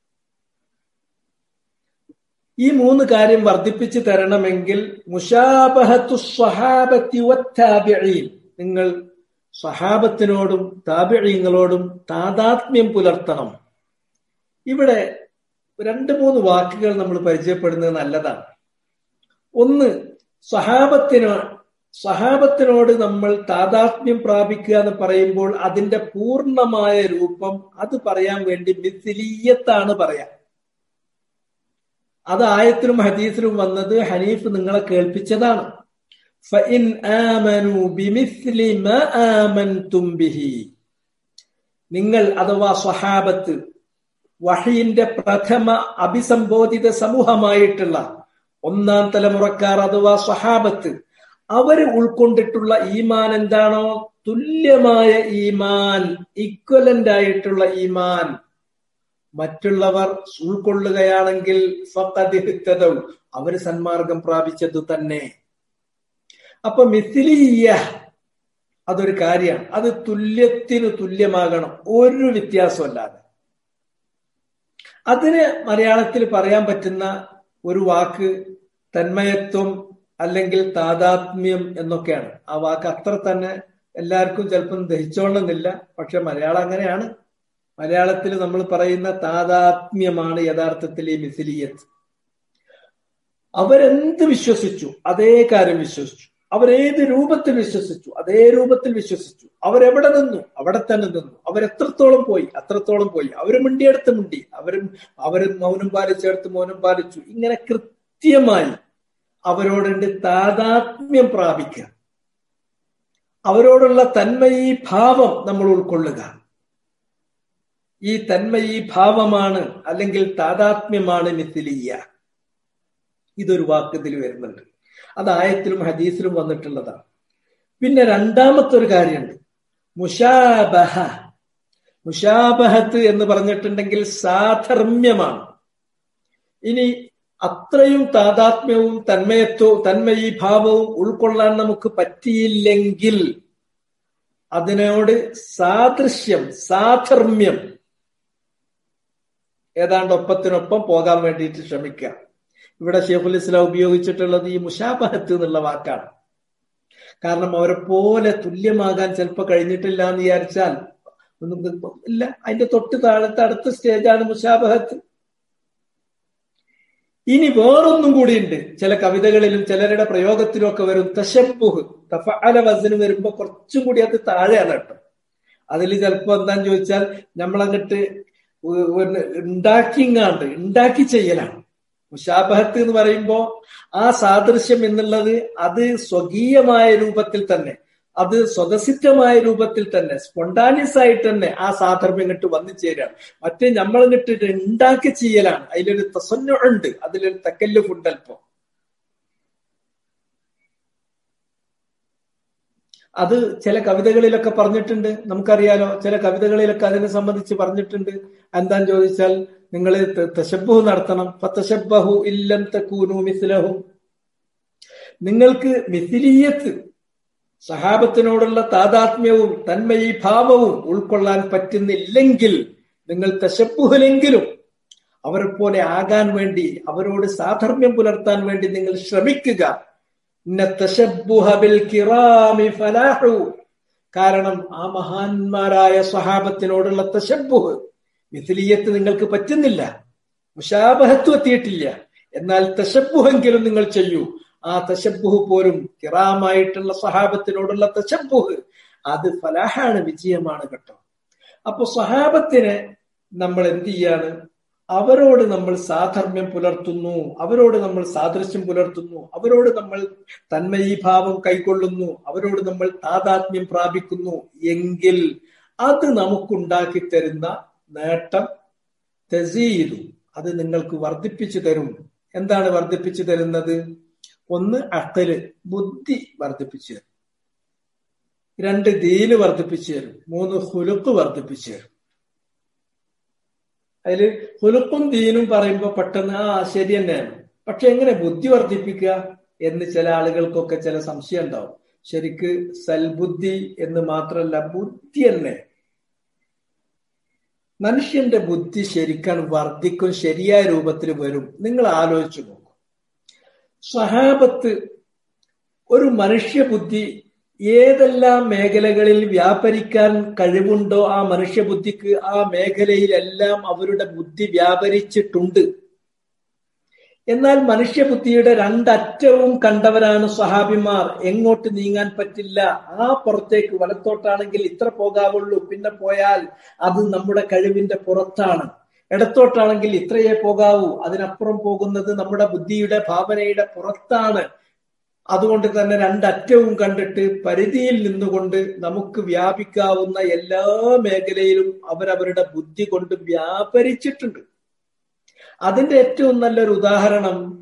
ഈ മൂന്ന് കാര്യം വർദ്ധിപ്പിച്ചു തരണമെങ്കിൽ മുഷാബഹത്തു സ്വഹാബത്തി വത്താബിഈൻ നിങ്ങൾ സ്വഹാബത്തിനോടും താബിഴീങ്ങളോടും താതാത്മ്യം പുലർത്തണം ഇവിടെ രണ്ട് മൂന്ന് വാക്കുകൾ നമ്മൾ പരിചയപ്പെടുന്നത് നല്ലതാണ് ഒന്ന് സ്വഹാബത്തിനോ സ്വഹാബത്തിനോട് നമ്മൾ താതാത്മ്യം പ്രാപിക്കുക എന്ന് പറയുമ്പോൾ അതിന്റെ പൂർണ്ണമായ രൂപം അത് പറയാൻ വേണ്ടി മിഥിലീയത്താണ് പറയാം അത് ആയത്തിലും ഹദീസിലും വന്നത് ഹനീഫ് നിങ്ങളെ കേൾപ്പിച്ചതാണ് فإن آمنوا بمثل ما آمنتم به നിങ്ങൾ അഥവാ സ്വഹാബത്ത് വഹീന്റെ പ്രഥമ അഭിസംബോധിത സമൂഹമായിട്ടുള്ള ഒന്നാം തലമുറക്കാർ അഥവാ സ്വഹാബത്ത് അവര് ഉൾക്കൊണ്ടിട്ടുള്ള ഈമാൻ എന്താണോ തുല്യമായ ഈമാൻ ഇക്വലന്റ് ആയിട്ടുള്ള ഈമാൻ മറ്റുള്ളവർ ഉൾക്കൊള്ളുകയാണെങ്കിൽ ഫക്കതിഹിത്തതും അവര് സന്മാർഗം പ്രാപിച്ചതു തന്നെ അപ്പൊ മിഥിലീയ അതൊരു കാര്യമാണ് അത് തുല്യത്തിന് തുല്യമാകണം ഒരു വ്യത്യാസമല്ലാതെ അതിന് മലയാളത്തിൽ പറയാൻ പറ്റുന്ന ഒരു വാക്ക് തന്മയത്വം അല്ലെങ്കിൽ താതാത്മ്യം എന്നൊക്കെയാണ് ആ വാക്ക് അത്ര തന്നെ എല്ലാവർക്കും ചിലപ്പം ദഹിച്ചോണമെന്നില്ല പക്ഷെ മലയാളം അങ്ങനെയാണ് മലയാളത്തിൽ നമ്മൾ പറയുന്ന താതാത്മ്യമാണ് യഥാർത്ഥത്തിൽ ഈ മിസിലിയത്ത് അവരെന്ത് വിശ്വസിച്ചു അതേ കാര്യം വിശ്വസിച്ചു അവരേത് രൂപത്തിൽ വിശ്വസിച്ചു അതേ രൂപത്തിൽ വിശ്വസിച്ചു അവരെവിടെ നിന്നു അവിടെ തന്നെ നിന്നു അവരെത്രത്തോളം പോയി അത്രത്തോളം പോയി അവര് മിണ്ടിയെടുത്ത് മിണ്ടി അവരും അവര് മൗനം പാലിച്ചെടുത്ത് മൗനം പാലിച്ചു ഇങ്ങനെ കൃത്യമായി അവരോടുണ്ട് താതാത്മ്യം പ്രാപിക്കുക അവരോടുള്ള തന്മയീ ഭാവം നമ്മൾ ഉൾക്കൊള്ളുക ഈ തന്മയീ ഭാവമാണ് അല്ലെങ്കിൽ താതാത്മ്യമാണ് മിഥിലീയ ഇതൊരു വാക്കത്തിൽ വരുന്നുണ്ട് അത് ആയത്തിലും ഹദീസിലും വന്നിട്ടുള്ളതാണ് പിന്നെ രണ്ടാമത്തെ ഒരു കാര്യമുണ്ട് മുഷാബഹ മുഷാബഹത്ത് എന്ന് പറഞ്ഞിട്ടുണ്ടെങ്കിൽ സാധർമ്യമാണ് ഇനി അത്രയും താതാത്മ്യവും തന്മയത്വവും തന്മയീഭാവവും ഉൾക്കൊള്ളാൻ നമുക്ക് പറ്റിയില്ലെങ്കിൽ അതിനോട് സാദൃശ്യം സാധർമ്മ്യം ഏതാണ്ട് ഒപ്പത്തിനൊപ്പം പോകാൻ വേണ്ടിയിട്ട് ശ്രമിക്കുക ഇവിടെ ഷെയ്ഖുൽ ഇസ്ലാം ഉപയോഗിച്ചിട്ടുള്ളത് ഈ മുഷാബഹത്ത് എന്നുള്ള വാക്കാണ് കാരണം അവരെ പോലെ തുല്യമാകാൻ ചിലപ്പോൾ കഴിഞ്ഞിട്ടില്ല എന്ന് വിചാരിച്ചാൽ ഒന്നും ഇല്ല അതിന്റെ തൊട്ട് താഴത്തെ അടുത്ത സ്റ്റേജാണ് മുഷാബഹത്ത് ഇനി വേറൊന്നും കൂടിയുണ്ട് ചില കവിതകളിലും ചിലരുടെ പ്രയോഗത്തിലും ഒക്കെ വരും തശബുഹ് തഫഅല വസന് വരുമ്പോ കുറച്ചും കൂടി അത് താഴെയാണ് കേട്ടോ അതിൽ ചിലപ്പോ എന്താന്ന് ചോദിച്ചാൽ നമ്മളങ്ങട്ട് ഉണ്ടാക്കിങ്ങാണ്ട് ഉണ്ടാക്കി ചെയ്യലാണ് മുഷാബഹത്ത് എന്ന് പറയുമ്പോ ആ സാദൃശ്യം എന്നുള്ളത് അത് സ്വകീയമായ രൂപത്തിൽ തന്നെ അത് സ്വതസിദ്ധമായ രൂപത്തിൽ തന്നെ സ്പോണ്ടാനിയസ് ആയിട്ട് തന്നെ ആ സാധർമ്യം ഇങ്ങോട്ട് വന്നു ചേരാണ് മറ്റേ നമ്മൾ ഇങ്ങോട്ട് ഉണ്ടാക്കി ചെയ്യലാണ് അതിലൊരു തസന്നുണ്ട് അതിലൊരു തക്കല്ലുണ്ട് അല്പം അത് ചില കവിതകളിലൊക്കെ പറഞ്ഞിട്ടുണ്ട് നമുക്കറിയാലോ ചില കവിതകളിലൊക്കെ അതിനെ സംബന്ധിച്ച് പറഞ്ഞിട്ടുണ്ട് എന്താന്ന് ചോദിച്ചാൽ നിങ്ങൾ തശബുഹു നടത്തണം ഫത്തശബഹു ഇല്ലം തക്കൂനു മിസ്ലഹും നിങ്ങൾക്ക് മിഥിലീയത്ത് സഹാബത്തിനോടുള്ള താതാത്മ്യവും തന്മയീഭാവവും ഉൾക്കൊള്ളാൻ പറ്റുന്നില്ലെങ്കിൽ നിങ്ങൾ തശബുഹിലെങ്കിലും അവരെ പോലെ ആകാൻ വേണ്ടി അവരോട് സാധർമ്യം പുലർത്താൻ വേണ്ടി നിങ്ങൾ ശ്രമിക്കുക കാരണം ആ മഹാന്മാരായ സ്വഹാബത്തിനോടുള്ള തശബുഹ് മിഥിലീയത്ത് നിങ്ങൾക്ക് പറ്റുന്നില്ല മുഷാബഹത്വം എത്തിയിട്ടില്ല എന്നാൽ തശബുഹെങ്കിലും നിങ്ങൾ ചെയ്യൂ ആ തശബുഹ് പോലും കിറാമായിട്ടുള്ള സഹാബത്തിനോടുള്ള തശബുഹ് അത് ഫലാഹാണ് വിജയമാണ് കേട്ടോ അപ്പൊ സഹാബത്തിനെ നമ്മൾ എന്ത് ചെയ്യാണ് അവരോട് നമ്മൾ സാധർമ്യം പുലർത്തുന്നു അവരോട് നമ്മൾ സാദൃശ്യം പുലർത്തുന്നു അവരോട് നമ്മൾ തന്മയീഭാവം കൈക്കൊള്ളുന്നു അവരോട് നമ്മൾ താതാത്മ്യം പ്രാപിക്കുന്നു എങ്കിൽ അത് നമുക്കുണ്ടാക്കി തരുന്ന നേട്ടം തെസീരു അത് നിങ്ങൾക്ക് വർദ്ധിപ്പിച്ചു തരും എന്താണ് വർദ്ധിപ്പിച്ചു തരുന്നത് ഒന്ന് അക്കല് ബുദ്ധി വർദ്ധിപ്പിച്ചു തരും രണ്ട് ദീന് വർദ്ധിപ്പിച്ചു തരും മൂന്ന് ഹുലുക്ക് വർദ്ധിപ്പിച്ചു തരും അതിൽ ഹുലുക്കും ദീനും പറയുമ്പോൾ പെട്ടെന്ന് ആ ശരി തന്നെയാണ് പക്ഷെ എങ്ങനെ ബുദ്ധി വർദ്ധിപ്പിക്കുക എന്ന് ചില ആളുകൾക്കൊക്കെ ചില സംശയം ഉണ്ടാവും ശരിക്ക് സൽബുദ്ധി എന്ന് മാത്രമല്ല ബുദ്ധി തന്നെ മനുഷ്യന്റെ ബുദ്ധി ശരിക്കാണ് വർദ്ധിക്കും ശരിയായ രൂപത്തിൽ വരും നിങ്ങൾ ആലോചിച്ചു നോക്കും സഹാബത്ത് ഒരു മനുഷ്യബുദ്ധി ഏതെല്ലാം മേഖലകളിൽ വ്യാപരിക്കാൻ കഴിവുണ്ടോ ആ മനുഷ്യബുദ്ധിക്ക് ആ മേഖലയിലെല്ലാം അവരുടെ ബുദ്ധി വ്യാപരിച്ചിട്ടുണ്ട് എന്നാൽ മനുഷ്യബുദ്ധിയുടെ രണ്ടറ്റവും കണ്ടവരാണ് സ്വഹാബിമാർ എങ്ങോട്ട് നീങ്ങാൻ പറ്റില്ല ആ പുറത്തേക്ക് വലത്തോട്ടാണെങ്കിൽ ഇത്ര പോകാവുള്ളൂ പിന്നെ പോയാൽ അത് നമ്മുടെ കഴിവിന്റെ പുറത്താണ് ഇടത്തോട്ടാണെങ്കിൽ ഇത്രയേ പോകാവൂ അതിനപ്പുറം പോകുന്നത് നമ്മുടെ ബുദ്ധിയുടെ ഭാവനയുടെ പുറത്താണ് അതുകൊണ്ട് തന്നെ രണ്ടറ്റവും കണ്ടിട്ട് പരിധിയിൽ നിന്നുകൊണ്ട് നമുക്ക് വ്യാപിക്കാവുന്ന എല്ലാ മേഖലയിലും അവരവരുടെ ബുദ്ധി കൊണ്ട് വ്യാപരിച്ചിട്ടുണ്ട് അതിന്റെ ഏറ്റവും നല്ലൊരു ഉദാഹരണം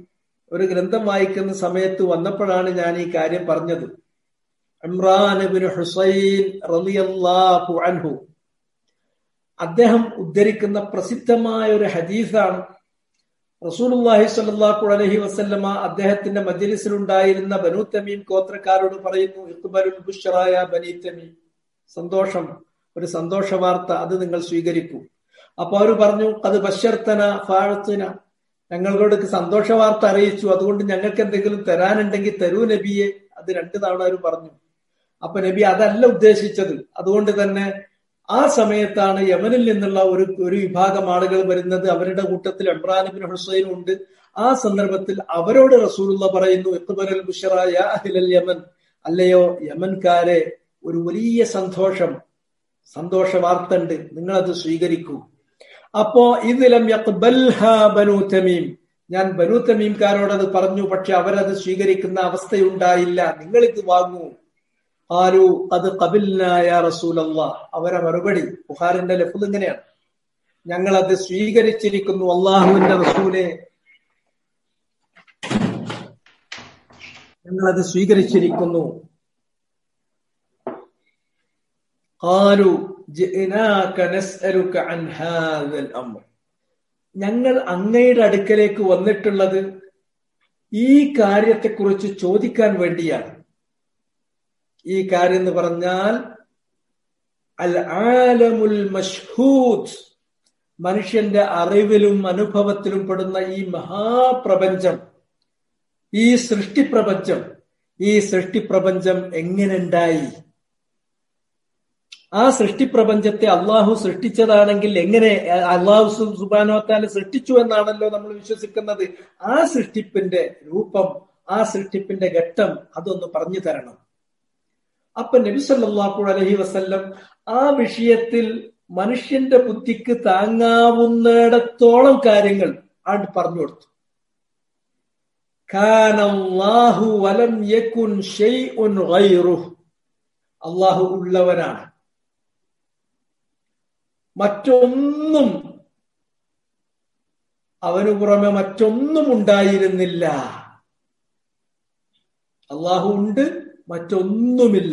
ഒരു ഗ്രന്ഥം വായിക്കുന്ന സമയത്ത് വന്നപ്പോഴാണ് ഞാൻ ഈ കാര്യം പറഞ്ഞത് ഇമ്രാൻ ഹുസൈൻ റളിയല്ലാഹു അൻഹു അദ്ദേഹം ഉദ്ധരിക്കുന്ന പ്രസിദ്ധമായ ഒരു ഹദീസാണ് റസൂലുള്ളാഹി സ്വല്ലല്ലാഹു അലൈഹി വസല്ലമ അദ്ദേഹത്തിന്റെ മജ്ലിസിലുണ്ടായിരുന്ന ബനു തമീം ഗോത്രക്കാരോട് പറയുന്നു ഇഖ്ബലുൽ ബുഷ്റായ ബനി തമീം സന്തോഷം ഒരു സന്തോഷ വാർത്ത അത് നിങ്ങൾ സ്വീകരിക്കൂ അപ്പൊ അവർ പറഞ്ഞു അത് ബഷർത്തന ഫാഴത്തിന ഞങ്ങളോട് സന്തോഷ വാർത്ത അറിയിച്ചു അതുകൊണ്ട് ഞങ്ങൾക്ക് എന്തെങ്കിലും തരാനുണ്ടെങ്കിൽ തരൂ നബിയെ അത് രണ്ടു തവണ അവർ പറഞ്ഞു അപ്പൊ നബി അതല്ല ഉദ്ദേശിച്ചത് അതുകൊണ്ട് തന്നെ ആ സമയത്താണ് യമനിൽ നിന്നുള്ള ഒരു ഒരു വിഭാഗം ആളുകൾ വരുന്നത് അവരുടെ കൂട്ടത്തിൽ ഇമ്രാനിബിൻ ഹുസൈനും ഉണ്ട് ആ സന്ദർഭത്തിൽ അവരോട് റസൂലുള്ള പറയുന്നു ഇഖ്ബലൽ ബുഷറായ അഹിലൽ യമൻ അല്ലയോ യമൻകാരെ ഒരു വലിയ സന്തോഷം സന്തോഷ വാർത്ത ഉണ്ട് നിങ്ങൾ അത് സ്വീകരിക്കൂ അപ്പോ ഇതിലം ബനു തമീം ഞാൻ ബനു തമീംകാരോട് അത് പറഞ്ഞു പക്ഷെ അവരത് സ്വീകരിക്കുന്ന അവസ്ഥയുണ്ടായില്ല നിങ്ങൾ ഇത് വാങ്ങൂ ആരു അത് കബിൽനായ റസൂലല്ല അവരെ മറുപടി ബുഹാറിന്റെ ലഫുൽ ഇങ്ങനെയാണ് ഞങ്ങൾ അത് സ്വീകരിച്ചിരിക്കുന്നു അള്ളാഹുവിന്റെ റസൂലെ ഞങ്ങൾ അത് സ്വീകരിച്ചിരിക്കുന്നു ആരു ഞങ്ങൾ അങ്ങയുടെ അടുക്കലേക്ക് വന്നിട്ടുള്ളത് ഈ കാര്യത്തെക്കുറിച്ച് ചോദിക്കാൻ വേണ്ടിയാണ് ഈ കാര്യം എന്ന് പറഞ്ഞാൽ അൽ ആലമുൽ മഷ്ഹൂദ് മനുഷ്യന്റെ അറിവിലും അനുഭവത്തിലും പെടുന്ന ഈ മഹാപ്രപഞ്ചം ഈ സൃഷ്ടിപ്രപഞ്ചം ഈ സൃഷ്ടിപ്രപഞ്ചം എങ്ങനെ ഉണ്ടായി ആ സൃഷ്ടിപ്രപഞ്ചത്തെ അള്ളാഹു സൃഷ്ടിച്ചതാണെങ്കിൽ എങ്ങനെ അള്ളാഹു സുബാനോത്താല് സൃഷ്ടിച്ചു എന്നാണല്ലോ നമ്മൾ വിശ്വസിക്കുന്നത് ആ സൃഷ്ടിപ്പിന്റെ രൂപം ആ സൃഷ്ടിപ്പിന്റെ ഘട്ടം അതൊന്ന് പറഞ്ഞു തരണം അപ്പൊ നബി സല്ലാഹു അലഹി വസ്ല്ലം ആ വിഷയത്തിൽ മനുഷ്യന്റെ ബുദ്ധിക്ക് താങ്ങാവുന്നിടത്തോളം കാര്യങ്ങൾ ആണ്ട് പറഞ്ഞു കൊടുത്തു വലം യകുൻ ഷൈഉൻ ഗൈറുഹു അള്ളാഹു ഉള്ളവനാണ് മറ്റൊന്നും അവനു പുറമെ മറ്റൊന്നും ഉണ്ടായിരുന്നില്ല അള്ളാഹു ഉണ്ട് മറ്റൊന്നുമില്ല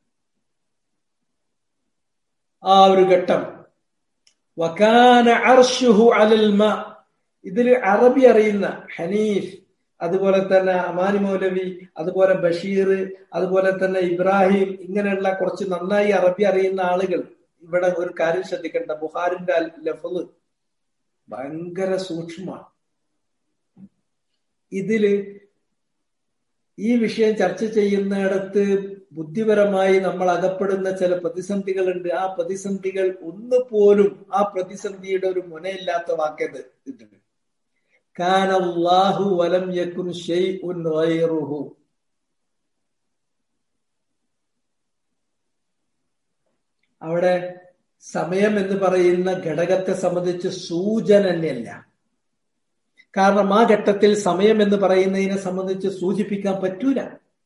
ആ ഒരു ഘട്ടം വക്കാന അർഷുഹു അലൽമ ഇതിൽ അറബി അറിയുന്ന ഹനീഫ് അതുപോലെ തന്നെ അമാനി മൗലവി അതുപോലെ ബഷീർ അതുപോലെ തന്നെ ഇബ്രാഹിം ഇങ്ങനെയുള്ള കുറച്ച് നന്നായി അറബി അറിയുന്ന ആളുകൾ ഇവിടെ ഒരു കാര്യം ശ്രദ്ധിക്കേണ്ട ബുഹാറിന്റെ ലഫല് ഭയങ്കര സൂക്ഷ്മമാണ് ഇതില് ഈ വിഷയം ചർച്ച ചെയ്യുന്നിടത്ത് ബുദ്ധിപരമായി നമ്മൾ അകപ്പെടുന്ന ചില പ്രതിസന്ധികളുണ്ട് ആ പ്രതിസന്ധികൾ ഒന്ന് പോലും ആ പ്രതിസന്ധിയുടെ ഒരു മുനയില്ലാത്ത വാക്കേത് ഇത് കാനല്ലാഹു വലം യക്കുൻ ഷൈഉൻ ഗൈറുഹു അവിടെ സമയം എന്ന് പറയുന്ന ഘടകത്തെ സംബന്ധിച്ച് സൂചന തന്നെയല്ല കാരണം ആ ഘട്ടത്തിൽ സമയം എന്ന് പറയുന്നതിനെ സംബന്ധിച്ച് സൂചിപ്പിക്കാൻ പറ്റൂല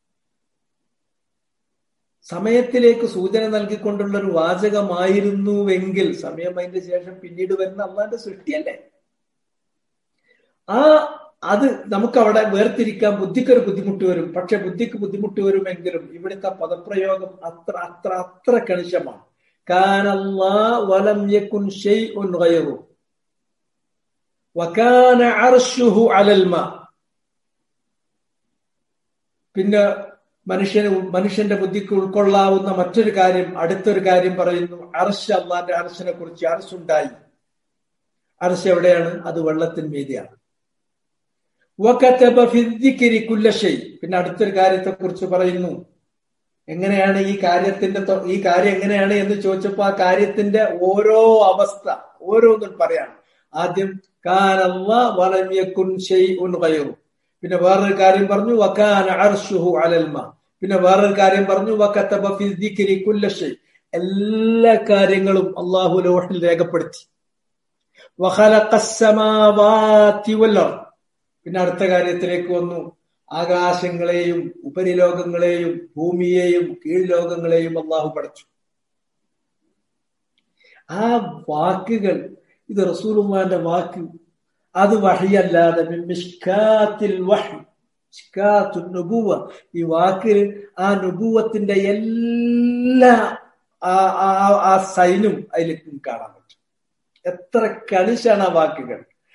സമയത്തിലേക്ക് സൂചന നൽകിക്കൊണ്ടുള്ള ഒരു വാചകമായിരുന്നുവെങ്കിൽ സമയം അതിന്റെ ശേഷം പിന്നീട് വരുന്ന അള്ളാന്റെ സൃഷ്ടിയല്ലേ ആ അത് നമുക്ക് അവിടെ വേർതിരിക്കാൻ ബുദ്ധിക്കൊരു ബുദ്ധിമുട്ട് വരും പക്ഷെ ബുദ്ധിക്ക് ബുദ്ധിമുട്ട് വരുമെങ്കിലും ഇവിടുത്തെ പദപ്രയോഗം അത്ര അത്ര അത്ര കണിശമാണ് വലം യക്കുൻ ഷൈഉൻ ഗൈറു വകാന അർശുഹു അലൽമ പിന്നെ മനുഷ്യന് മനുഷ്യന്റെ ബുദ്ധിക്ക് ഉൾക്കൊള്ളാവുന്ന മറ്റൊരു കാര്യം അടുത്തൊരു കാര്യം പറയുന്നു അർശ് അള്ളാന്റെ അർശിനെ കുറിച്ച് അർശുണ്ടായി അർശ് എവിടെയാണ് അത് വെള്ളത്തിന്മീതിയാണ് കുല്ലശൈ പിന്നെ അടുത്തൊരു കാര്യത്തെ കുറിച്ച് പറയുന്നു എങ്ങനെയാണ് ഈ കാര്യത്തിന്റെ ഈ കാര്യം എങ്ങനെയാണ് എന്ന് ചോദിച്ചപ്പോ ആ കാര്യത്തിന്റെ ഓരോ അവസ്ഥ ഓരോന്നും പറയാണ് ആദ്യം പിന്നെ വേറൊരു കാര്യം പറഞ്ഞു വക്കാന അർഷുഹു അലൽമ പിന്നെ വേറൊരു കാര്യം പറഞ്ഞു വക്കത്തബ കുല്ലശൈ എല്ലാ കാര്യങ്ങളും അള്ളാഹു ലോഹിൽ രേഖപ്പെടുത്തി പിന്നെ അടുത്ത കാര്യത്തിലേക്ക് വന്നു ആകാശങ്ങളെയും ഉപരിലോകങ്ങളെയും ഭൂമിയെയും കീഴ്ലോകങ്ങളെയും അള്ളാഹു പഠിച്ചു ആ വാക്കുകൾ ഇത് റസൂലുമാന്റെ വാക്ക് അത് വഹിയല്ലാതെ മിഷ്കാത്തിൽ വഹി നുബുവ ഈ വാക്ക് ആ നുബുവത്തിന്റെ എല്ലാ ആ സൈനും അതിൽ കാണാൻ പറ്റും എത്ര കണിശാണ് ആ വാക്കുകൾ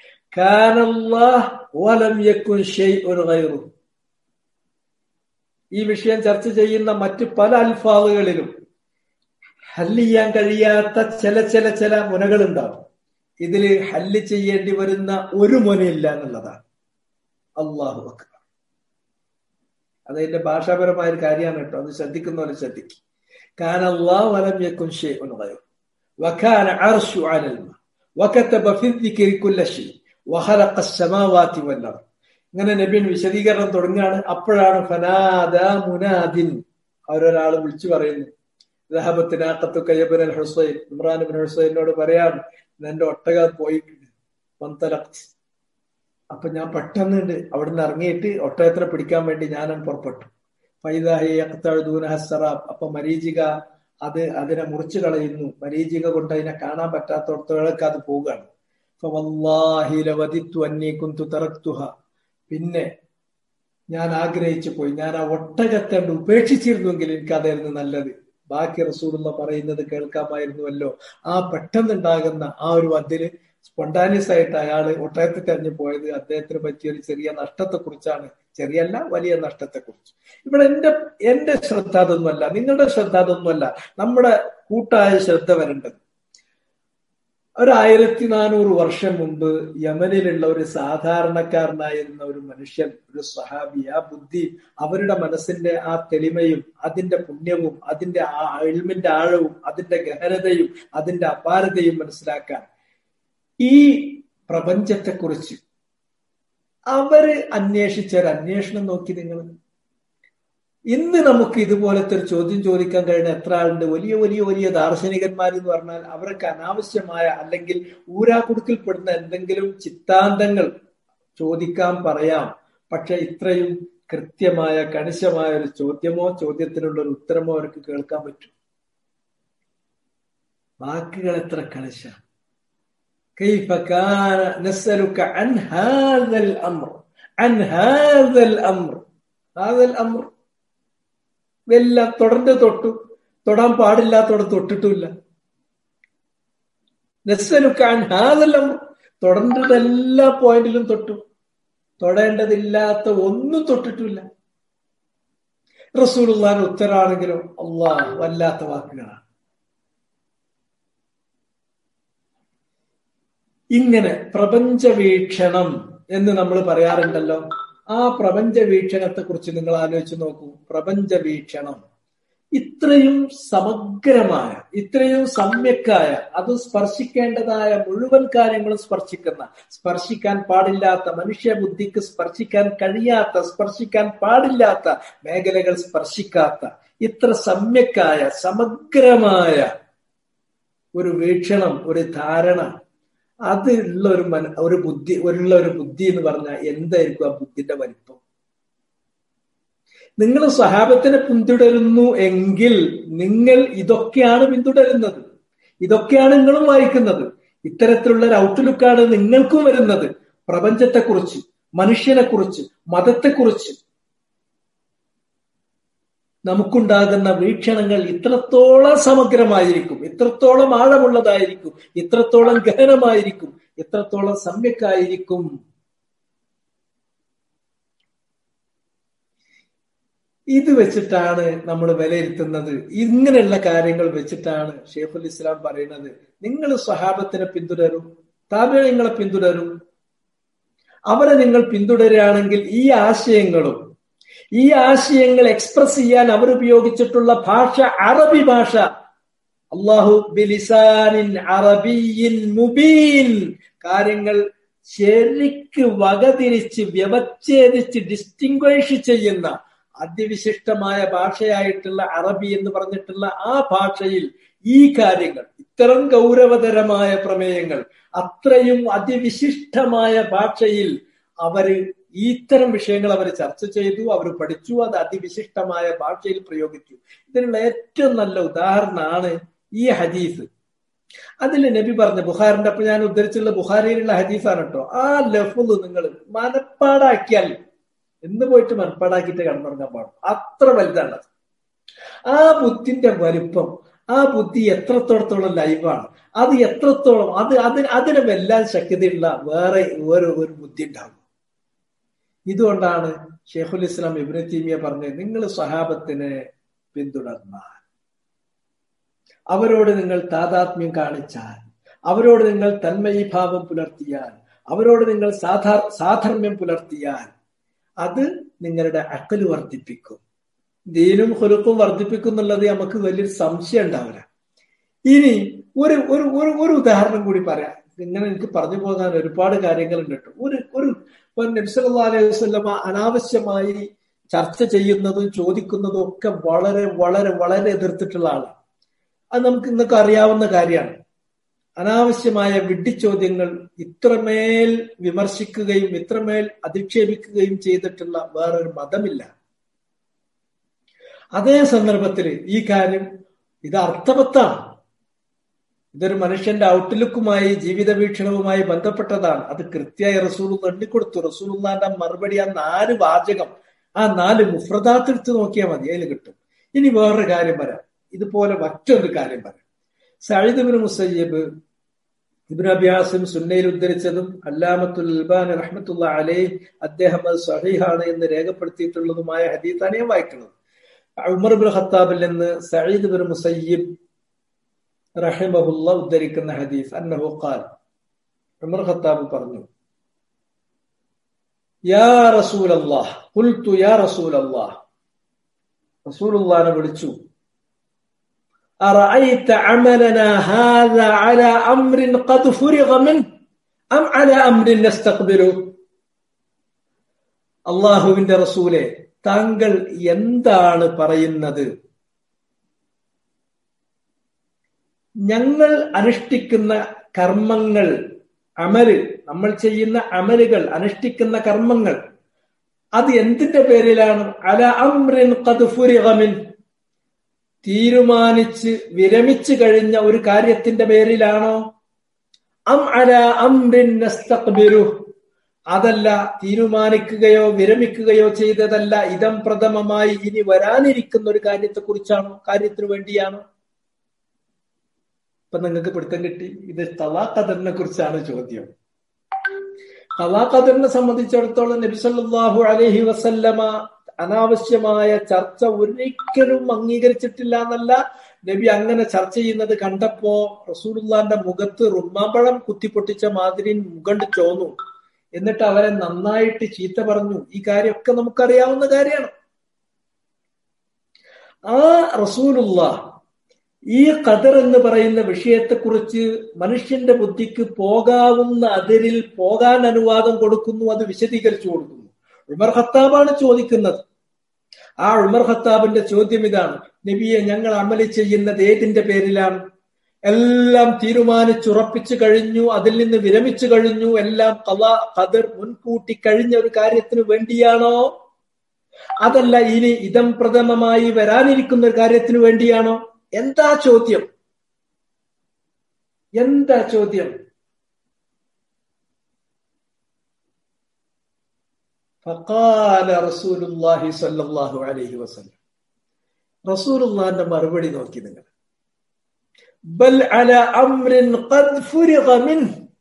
ഈ വിഷയം ചർച്ച ചെയ്യുന്ന മറ്റ് പല അൽഫാദുകളിലും ഹല്ല് ചെയ്യാൻ കഴിയാത്ത ചില ചില ചില മുനകളുണ്ടാവും ഇതിൽ ഹല്ല് ചെയ്യേണ്ടി വരുന്ന ഒരു മുനയില്ല എന്നുള്ളതാണ് അള്ളാഹു അക്ബർ അതതിന്റെ ഭാഷാപരമായ ഒരു കാര്യമാണ് കേട്ടോ അത് ശ്രദ്ധിക്കുന്നവരെ ശ്രദ്ധിക്കും كان الله ولم يكن شيء غيره وكان عرش على الماء وكتب في الذكر كل شيء وخلق السماوات والارض ഇങ്ങനെ നബിൻ വിശദീകരണം തുടങ്ങുകയാണ് അപ്പോഴാണ് ഫനാദ മുനാദിൻ അവരൊരാൾ വിളിച്ചു പറയുന്നു ദഹബത്തിനാക്കത്തു കയ്യബൻ അൽ ഹുസൈൻ ഇമ്രാൻ ബിൻ ഹുസൈനോട് പറയാൻ എന്റെ ഒട്ടക പോയിട്ടുണ്ട് പന്തലക്സ് അപ്പൊ ഞാൻ പെട്ടെന്നുണ്ട് അവിടുന്ന് ഇറങ്ങിയിട്ട് ഒട്ടകത്തിനെ പിടിക്കാൻ വേണ്ടി ഞാൻ പുറപ്പെട്ടു ഫൈദാഹിസറാബ് അപ്പൊ മരീചിക അത് അതിനെ മുറിച്ചു കളയുന്നു മരീചിക കൊണ്ട് അതിനെ കാണാൻ പറ്റാത്തടത്തോളൊക്കെ അത് പോവുകയാണ് പിന്നെ ഞാൻ ആഗ്രഹിച്ചു പോയി ഞാൻ ആ ഒട്ടകത്തെ ഉപേക്ഷിച്ചിരുന്നുവെങ്കിൽ എനിക്കതായിരുന്നു നല്ലത് ബാക്കി റസൂലുള്ള പറയുന്നത് കേൾക്കാമായിരുന്നുവല്ലോ ആ പെട്ടെന്നുണ്ടാകുന്ന ആ ഒരു അതില് സ്പോണ്ടാനിയസ് ആയിട്ട് അയാൾ ഒട്ടകത്തെ തെരഞ്ഞു പോയത് അദ്ദേഹത്തിന് പറ്റിയ ഒരു ചെറിയ നഷ്ടത്തെ കുറിച്ചാണ് ചെറിയല്ല വലിയ നഷ്ടത്തെ കുറിച്ച് ഇവിടെ എന്റെ എന്റെ ശ്രദ്ധ അതൊന്നുമല്ല നിങ്ങളുടെ ശ്രദ്ധ അതൊന്നുമല്ല നമ്മുടെ കൂട്ടായ ശ്രദ്ധ വരേണ്ടത് ഒരു ആയിരത്തി നാനൂറ് വർഷം മുമ്പ് യമനിലുള്ള ഒരു സാധാരണക്കാരനായിരുന്ന ഒരു മനുഷ്യൻ ഒരു സഹാബി ആ ബുദ്ധി അവരുടെ മനസ്സിന്റെ ആ തെളിമയും അതിന്റെ പുണ്യവും അതിന്റെ ആ എൽമിന്റെ ആഴവും അതിന്റെ ഗഹനതയും അതിന്റെ അപാരതയും മനസ്സിലാക്കാൻ ഈ പ്രപഞ്ചത്തെക്കുറിച്ച് അവര് അന്വേഷിച്ച ഒരു അന്വേഷണം നോക്കി നിങ്ങൾ ഇന്ന് നമുക്ക് ഇതുപോലത്തെ ഒരു ചോദ്യം ചോദിക്കാൻ കഴിയുന്ന എത്ര ആളുണ്ട് വലിയ വലിയ വലിയ ദാർശനികന്മാർ എന്ന് പറഞ്ഞാൽ അവർക്ക് അനാവശ്യമായ അല്ലെങ്കിൽ ഊരാക്കുടുക്കിൽപ്പെടുന്ന എന്തെങ്കിലും ചിത്താന്തങ്ങൾ ചോദിക്കാൻ പറയാം പക്ഷെ ഇത്രയും കൃത്യമായ കണിശമായ ഒരു ചോദ്യമോ ചോദ്യത്തിനുള്ള ഒരു ഉത്തരമോ അവർക്ക് കേൾക്കാൻ പറ്റും വാക്കുകൾ എത്ര കണിശാണ് كيف كان نسألك عن هذا الأمر عن هذا الأمر هذا الأمر എല്ലാം തുടർന്ന് തൊട്ടു തൊടാൻ പാടില്ലാത്തോടെ തൊട്ടിട്ടുമില്ല നസ്സലുക്കാൻ ഹാതെല്ലാം തുടർന്നത് എല്ലാ പോയിന്റിലും തൊട്ടു തൊടേണ്ടതില്ലാത്ത ഒന്നും തൊട്ടിട്ടില്ല റസൂലുള്ളാന്റെ ഉത്തരാണെങ്കിലോ അള്ളാഹ് വല്ലാത്ത വാക്കുകളാണ് ഇങ്ങനെ പ്രപഞ്ച വീക്ഷണം എന്ന് നമ്മൾ പറയാറുണ്ടല്ലോ ആ പ്രപഞ്ച വീക്ഷണത്തെ കുറിച്ച് നിങ്ങൾ ആലോചിച്ച് നോക്കൂ പ്രപഞ്ച വീക്ഷണം ഇത്രയും സമഗ്രമായ ഇത്രയും സമ്യക്കായ അത് സ്പർശിക്കേണ്ടതായ മുഴുവൻ കാര്യങ്ങളും സ്പർശിക്കുന്ന സ്പർശിക്കാൻ പാടില്ലാത്ത മനുഷ്യ ബുദ്ധിക്ക് സ്പർശിക്കാൻ കഴിയാത്ത സ്പർശിക്കാൻ പാടില്ലാത്ത മേഖലകൾ സ്പർശിക്കാത്ത ഇത്ര സമ്യക്കായ സമഗ്രമായ ഒരു വീക്ഷണം ഒരു ധാരണ അത് ഉള്ള ഒരു മന ഒരു ബുദ്ധി ഉള്ള ഒരു ബുദ്ധി എന്ന് പറഞ്ഞാൽ എന്തായിരിക്കും ആ ബുദ്ധിന്റെ വലിപ്പം നിങ്ങൾ സഹാബത്തിനെ പിന്തുടരുന്നു എങ്കിൽ നിങ്ങൾ ഇതൊക്കെയാണ് പിന്തുടരുന്നത് ഇതൊക്കെയാണ് നിങ്ങളും വായിക്കുന്നത് ഇത്തരത്തിലുള്ള ഒരു ഔട്ട്ലുക്കാണ് നിങ്ങൾക്കും വരുന്നത് പ്രപഞ്ചത്തെക്കുറിച്ച് മനുഷ്യനെക്കുറിച്ച് മതത്തെക്കുറിച്ച് നമുക്കുണ്ടാകുന്ന വീക്ഷണങ്ങൾ ഇത്രത്തോളം സമഗ്രമായിരിക്കും ഇത്രത്തോളം ആഴമുള്ളതായിരിക്കും ഇത്രത്തോളം ഗഹനമായിരിക്കും ഇത്രത്തോളം സമ്യക്കായിരിക്കും ഇത് വെച്ചിട്ടാണ് നമ്മൾ വിലയിരുത്തുന്നത് ഇങ്ങനെയുള്ള കാര്യങ്ങൾ വെച്ചിട്ടാണ് ഷെയ്ഖുൽ ഇസ്ലാം പറയുന്നത് നിങ്ങൾ സ്വഹാബത്തിനെ പിന്തുടരും താപങ്ങളെ പിന്തുടരും അവരെ നിങ്ങൾ പിന്തുടരുകയാണെങ്കിൽ ഈ ആശയങ്ങളും ഈ ആശയങ്ങൾ എക്സ്പ്രസ് ചെയ്യാൻ അവർ ഉപയോഗിച്ചിട്ടുള്ള ഭാഷ അറബി ഭാഷ അള്ളാഹു ബിലിസാനിൻ അറബിയിൻ മുബീൻ കാര്യങ്ങൾ ശരിക്ക് വകതിരിച്ച് വ്യവച്ഛേദിച്ച് ഡിസ്റ്റിങ്വേഷ് ചെയ്യുന്ന അതിവിശിഷ്ടമായ ഭാഷയായിട്ടുള്ള അറബി എന്ന് പറഞ്ഞിട്ടുള്ള ആ ഭാഷയിൽ ഈ കാര്യങ്ങൾ ഇത്തരം ഗൗരവതരമായ പ്രമേയങ്ങൾ അത്രയും അതിവിശിഷ്ടമായ ഭാഷയിൽ അവര് ഇത്തരം വിഷയങ്ങൾ അവർ ചർച്ച ചെയ്തു അവർ പഠിച്ചു അത് അതിവിശിഷ്ടമായ ഭാഷയിൽ പ്രയോഗിച്ചു ഇതിനുള്ള ഏറ്റവും നല്ല ഉദാഹരണമാണ് ഈ ഹദീസ് അതിൽ നബി പറഞ്ഞ ബുഹാറിന്റെ അപ്പൊ ഞാൻ ഉദ്ധരിച്ചുള്ള ബുഹാരിയിലുള്ള ഹദീസാണ് കേട്ടോ ആ ലഫുൽ നിങ്ങൾ മനപ്പാടാക്കിയാൽ എന്ന് പോയിട്ട് മനപ്പാടാക്കിയിട്ട് കടന്നുറങ്ങാൻ പാടും അത്ര വലുതാണ് ആ ബുദ്ധിന്റെ വലുപ്പം ആ ബുദ്ധി എത്രത്തോളത്തോളം ലൈവാണ് അത് എത്രത്തോളം അത് അതിന് അതിന് വെല്ലാൻ ശക്യതയുള്ള വേറെ വേറെ ഒരു ബുദ്ധി ഉണ്ടാകും ഇതുകൊണ്ടാണ് ഷെയ്ഖുൽ ഇസ്ലാം ഇബ്നു തീമിയ പറഞ്ഞത് നിങ്ങൾ സഹാബത്തിനെ പിന്തുടർന്നാൽ അവരോട് നിങ്ങൾ താതാത്മ്യം കാണിച്ചാൽ അവരോട് നിങ്ങൾ തന്മയീഭാവം പുലർത്തിയാൽ അവരോട് നിങ്ങൾ സാധാ സാധർമ്മ്യം പുലർത്തിയാൽ അത് നിങ്ങളുടെ അക്കല് വർദ്ധിപ്പിക്കും ദീനും ഹുലുക്കും വർദ്ധിപ്പിക്കും എന്നുള്ളത് നമുക്ക് വലിയൊരു സംശയം ഉണ്ടാവില്ല ഇനി ഒരു ഒരു ഒരു ഒരു ഉദാഹരണം കൂടി പറയാം ഇങ്ങനെ എനിക്ക് പറഞ്ഞു പോകാൻ ഒരുപാട് കാര്യങ്ങളുണ്ട് കേട്ടോ ഒരു ഒരു നബ്സല്ലാ അലൈഹി വസ്ലമ അനാവശ്യമായി ചർച്ച ചെയ്യുന്നതും ചോദിക്കുന്നതും ഒക്കെ വളരെ വളരെ വളരെ എതിർത്തിട്ടുള്ള ആളാണ് അത് നമുക്ക് ഇന്നൊക്കെ അറിയാവുന്ന കാര്യമാണ് അനാവശ്യമായ വിഡ്ഢിച്ചോദ്യങ്ങൾ ഇത്രമേൽ വിമർശിക്കുകയും ഇത്രമേൽ അധിക്ഷേപിക്കുകയും ചെയ്തിട്ടുള്ള വേറൊരു മതമില്ല അതേ സന്ദർഭത്തിൽ ഈ കാര്യം ഇത് അർത്ഥവത്താണ് ഇതൊരു മനുഷ്യന്റെ ഔട്ട്ലുക്കുമായി ജീവിത വീക്ഷണവുമായി ബന്ധപ്പെട്ടതാണ് അത് കൃത്യമായി റസൂൽ എണ്ണിക്കൊടുത്തു റസൂലുള്ളാന്റെ മറുപടി ആ നാല് വാചകം ആ നാല് മുഫ്രദാത്തെടുത്ത് നോക്കിയാൽ മതി അതിൽ കിട്ടും ഇനി വേറൊരു കാര്യം വരാം ഇതുപോലെ മറ്റൊരു കാര്യം പറയാം സഴിദ് ബിൻ മുസയ്യബ് ഇബിൻ അബ്യാസും സുന്നയിൽ ഉദ്ധരിച്ചതും അല്ലാമത്തുൽ അൽബാൻ റഹ്മത്തുള്ള അലൈ അദ്ദേഹം അത് സഹീഹാണ് എന്ന് രേഖപ്പെടുത്തിയിട്ടുള്ളതുമായ ഹദീത്താണ് ഞാൻ വായിക്കുന്നത് ഉമർ ബിൻ ഖത്താബിൽ നിന്ന് സയ്യിദ് ബിൻ മുസയ്യിബ് റഹിമഹുല്ല ഉദ്ധരിക്കുന്ന ഹദീസ് അന്നഹു ഖാൽ ഉമർ ഖത്താബ് പറഞ്ഞു യാ റസൂൽ അള്ളാഹ് കുൽത്തു യാ റസൂൽ അള്ളാഹ് റസൂലുള്ളാനെ വിളിച്ചു أرأيت عملنا هذا على أمر قد فرغ منه أم على أمر نستقبله അള്ളാഹുവിന്റെ റസൂലെ താങ്കൾ എന്താണ് പറയുന്നത് ഞങ്ങൾ അനുഷ്ഠിക്കുന്ന കർമ്മങ്ങൾ അമല് നമ്മൾ ചെയ്യുന്ന അമലുകൾ അനുഷ്ഠിക്കുന്ന കർമ്മങ്ങൾ അത് എന്തിന്റെ പേരിലാണ് അല അമ്രിൻ കതുഫുരിഗമിൻ തീരുമാനിച്ച് വിരമിച്ചു കഴിഞ്ഞ ഒരു കാര്യത്തിന്റെ പേരിലാണോ അം അല അംറിൻ നസ്തഖ്ബിലു അതല്ല തീരുമാനിക്കുകയോ വിരമിക്കുകയോ ചെയ്തതല്ല ഇതം പ്രഥമമായി ഇനി വരാനിരിക്കുന്ന ഒരു കാര്യത്തെ കുറിച്ചാണോ കാര്യത്തിന് വേണ്ടിയാണോ ഇപ്പൊ നിങ്ങൾക്ക് പിടുത്തം കിട്ടി ഇത് തലാഖദറിനെ കുറിച്ചാണ് ചോദ്യം തലാഖദറിനെ സംബന്ധിച്ചിടത്തോളം നബിസല്ലാഹു അലഹി വസല്ലമ അനാവശ്യമായ ചർച്ച ഒരിക്കലും അംഗീകരിച്ചിട്ടില്ല എന്നല്ല നബി അങ്ങനെ ചർച്ച ചെയ്യുന്നത് കണ്ടപ്പോ റസൂലുള്ളാന്റെ മുഖത്ത് റുമ്മാമ്പഴം കുത്തിപ്പൊട്ടിച്ച മാതിരി മുഖണ്ട് ചോന്നു എന്നിട്ട് അവരെ നന്നായിട്ട് ചീത്ത പറഞ്ഞു ഈ കാര്യമൊക്കെ നമുക്കറിയാവുന്ന കാര്യമാണ് ആ റസൂലുള്ള ഈ ഖദർ എന്ന് പറയുന്ന വിഷയത്തെക്കുറിച്ച് മനുഷ്യന്റെ ബുദ്ധിക്ക് പോകാവുന്ന അതിരിൽ പോകാൻ അനുവാദം കൊടുക്കുന്നു അത് വിശദീകരിച്ചു കൊടുക്കുന്നു ഉമർ ഖത്താബാണ് ചോദിക്കുന്നത് ആ ഉമർ ഖത്താബിന്റെ ചോദ്യം ഇതാണ് നബിയെ ഞങ്ങൾ അമല് ചെയ്യുന്നത് ഏതിന്റെ പേരിലാണ് എല്ലാം തീരുമാനിച്ചുറപ്പിച്ചു കഴിഞ്ഞു അതിൽ നിന്ന് വിരമിച്ചു കഴിഞ്ഞു എല്ലാം കല ഖദർ മുൻകൂട്ടി കഴിഞ്ഞ ഒരു കാര്യത്തിന് വേണ്ടിയാണോ അതല്ല ഇനി ഇതം പ്രഥമമായി വരാനിരിക്കുന്ന ഒരു കാര്യത്തിന് വേണ്ടിയാണോ എന്താ ചോദ്യം എന്താ ചോദ്യം ഫഖാല റസൂലുള്ളാഹി സ്വല്ലല്ലാഹു അലൈഹി വസല്ലം റസൂലുള്ളാഹിന്റെ മറുപടി നോക്കി നിങ്ങൾ ബൽ അല അംറിൻ ഖദ് ഫുരിഗ മിൻ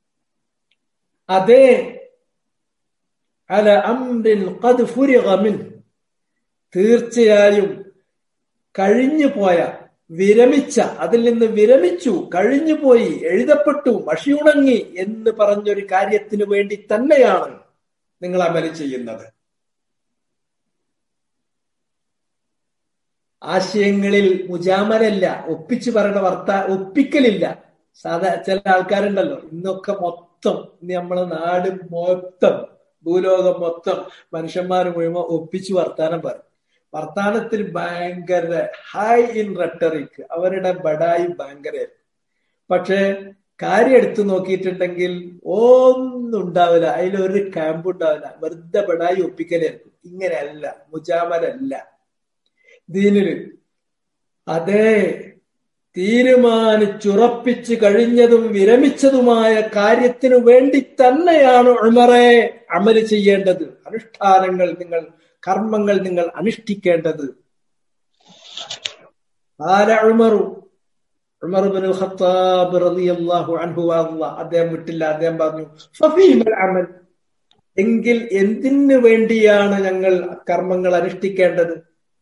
അതെ അല അംറിൻ ഖദ് ഫുരിഗ മിൻ തീർച്ചയായും കഴിഞ്ഞു പോയ വിരമിച്ച അതിൽ നിന്ന് വിരമിച്ചു കഴിഞ്ഞു പോയി എഴുതപ്പെട്ടു മഷിയുണങ്ങി എന്ന് പറഞ്ഞൊരു കാര്യത്തിന് വേണ്ടി തന്നെയാണ് നിങ്ങൾ അമല് ചെയ്യുന്നത് ആശയങ്ങളിൽ മുജാമലല്ല ഒപ്പിച്ചു പറയുന്ന വർത്ത ഒപ്പിക്കലില്ല സാധാ ചില ആൾക്കാരുണ്ടല്ലോ ഇന്നൊക്കെ മൊത്തം ഇന്ന് നമ്മളെ നാട് മൊത്തം ഭൂലോകം മൊത്തം മനുഷ്യന്മാർ മുഴുവൻ ഒപ്പിച്ചു വർത്താനം പറയും വർത്താനത്തിൽ ഭയങ്കര ഹൈ ഇൻ റട്ടറിക് അവരുടെ ബഡായി ഭയങ്കര പക്ഷെ കാര്യം എടുത്തു നോക്കിയിട്ടുണ്ടെങ്കിൽ ഒന്നും ഉണ്ടാവില്ല അതിലൊരു ക്യാമ്പ് ഉണ്ടാവില്ല വെറുതെ ബഡായി ഒപ്പിക്കലായിരിക്കും ഇങ്ങനെയല്ല മുജാമലല്ല ദീനില് അതേ തീരുമാനിച്ചുറപ്പിച്ചു കഴിഞ്ഞതും വിരമിച്ചതുമായ കാര്യത്തിനു വേണ്ടി തന്നെയാണ് ഉമറെ അമല് ചെയ്യേണ്ടത് അനുഷ്ഠാനങ്ങൾ നിങ്ങൾ കർമ്മങ്ങൾ നിങ്ങൾ അനുഷ്ഠിക്കേണ്ടത് ആല ഉമറു ഉമർ ബിൻ ഖത്താബ് റളിയല്ലാഹു അൻഹു അല്ലാ അദ്ദേഹം വിട്ടില്ല അദ്ദേഹം പറഞ്ഞു ഫഫീമൽ അമൽ എങ്കിൽ എന്തിനു വേണ്ടിയാണ് ഞങ്ങൾ കർമ്മങ്ങൾ അനുഷ്ഠിക്കേണ്ടത്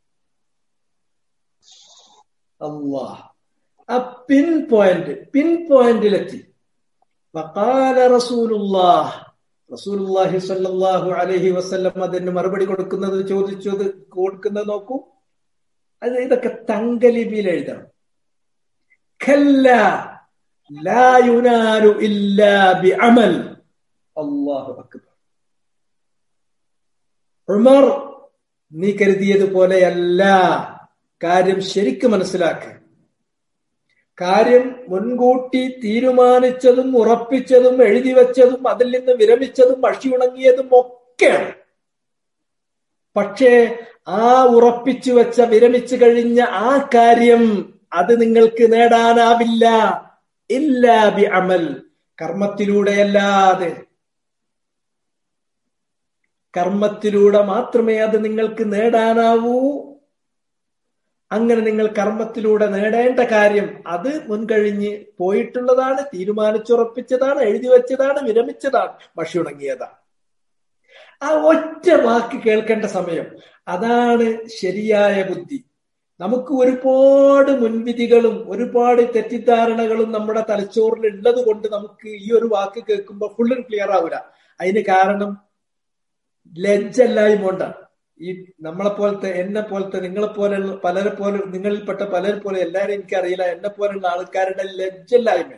അല്ലാ ആ പിൻ പോയിന്റ് പിൻ പോയിന്റിലെത്തി വഖാല റസൂലുള്ളാഹ് റസൂലുള്ളാഹി സ്വല്ലല്ലാഹു അലൈഹി വസല്ലം അതിന് മറുപടി കൊടുക്കുന്നത് ചോദിച്ചത് കൊടുക്കുന്നത് നോക്കൂ അത് ഇതൊക്കെ തങ്കലിപിയിൽ എഴുതണം ഖല്ല ലാ യുനാലു ഇല്ലാ ബിഅമൽ അല്ലാഹു അക്ബർ ഉമർ നീ കരുതിയതുപോലെയല്ല കാര്യം ശരിക്കും മനസ്സിലാക്കുക കാര്യം മുൻകൂട്ടി തീരുമാനിച്ചതും ഉറപ്പിച്ചതും എഴുതി വെച്ചതും അതിൽ നിന്ന് വിരമിച്ചതും അഷിയുണങ്ങിയതും ഒക്കെയാണ് പക്ഷേ ആ ഉറപ്പിച്ചു വെച്ച വിരമിച്ചു കഴിഞ്ഞ ആ കാര്യം അത് നിങ്ങൾക്ക് നേടാനാവില്ല ഇല്ല ബി അമൽ കർമ്മത്തിലൂടെയല്ലാതെ കർമ്മത്തിലൂടെ മാത്രമേ അത് നിങ്ങൾക്ക് നേടാനാവൂ അങ്ങനെ നിങ്ങൾ കർമ്മത്തിലൂടെ നേടേണ്ട കാര്യം അത് മുൻകഴിഞ്ഞ് പോയിട്ടുള്ളതാണ് തീരുമാനിച്ചുറപ്പിച്ചതാണ് എഴുതി വെച്ചതാണ് വിരമിച്ചതാണ് മഷിയുണങ്ങിയതാണ് ആ ഒറ്റ വാക്ക് കേൾക്കേണ്ട സമയം അതാണ് ശരിയായ ബുദ്ധി നമുക്ക് ഒരുപാട് മുൻവിധികളും ഒരുപാട് തെറ്റിദ്ധാരണകളും നമ്മുടെ തലച്ചോറിൽ ഉള്ളത് കൊണ്ട് നമുക്ക് ഈ ഒരു വാക്ക് കേൾക്കുമ്പോൾ ഫുള്ളും ക്ലിയർ ആവില്ല അതിന് കാരണം ലജ്ജല്ലായ്മ കൊണ്ടാണ് ഈ നമ്മളെ പോലത്തെ എന്നെ പോലത്തെ നിങ്ങളെ പോലെ പലരെ പോലെ നിങ്ങളിൽപ്പെട്ട പലരെ പോലെ എല്ലാവരും എനിക്കറിയില്ല എന്നെ പോലുള്ള ആൾക്കാരുടെ ലജ്ജല്ലായ്മ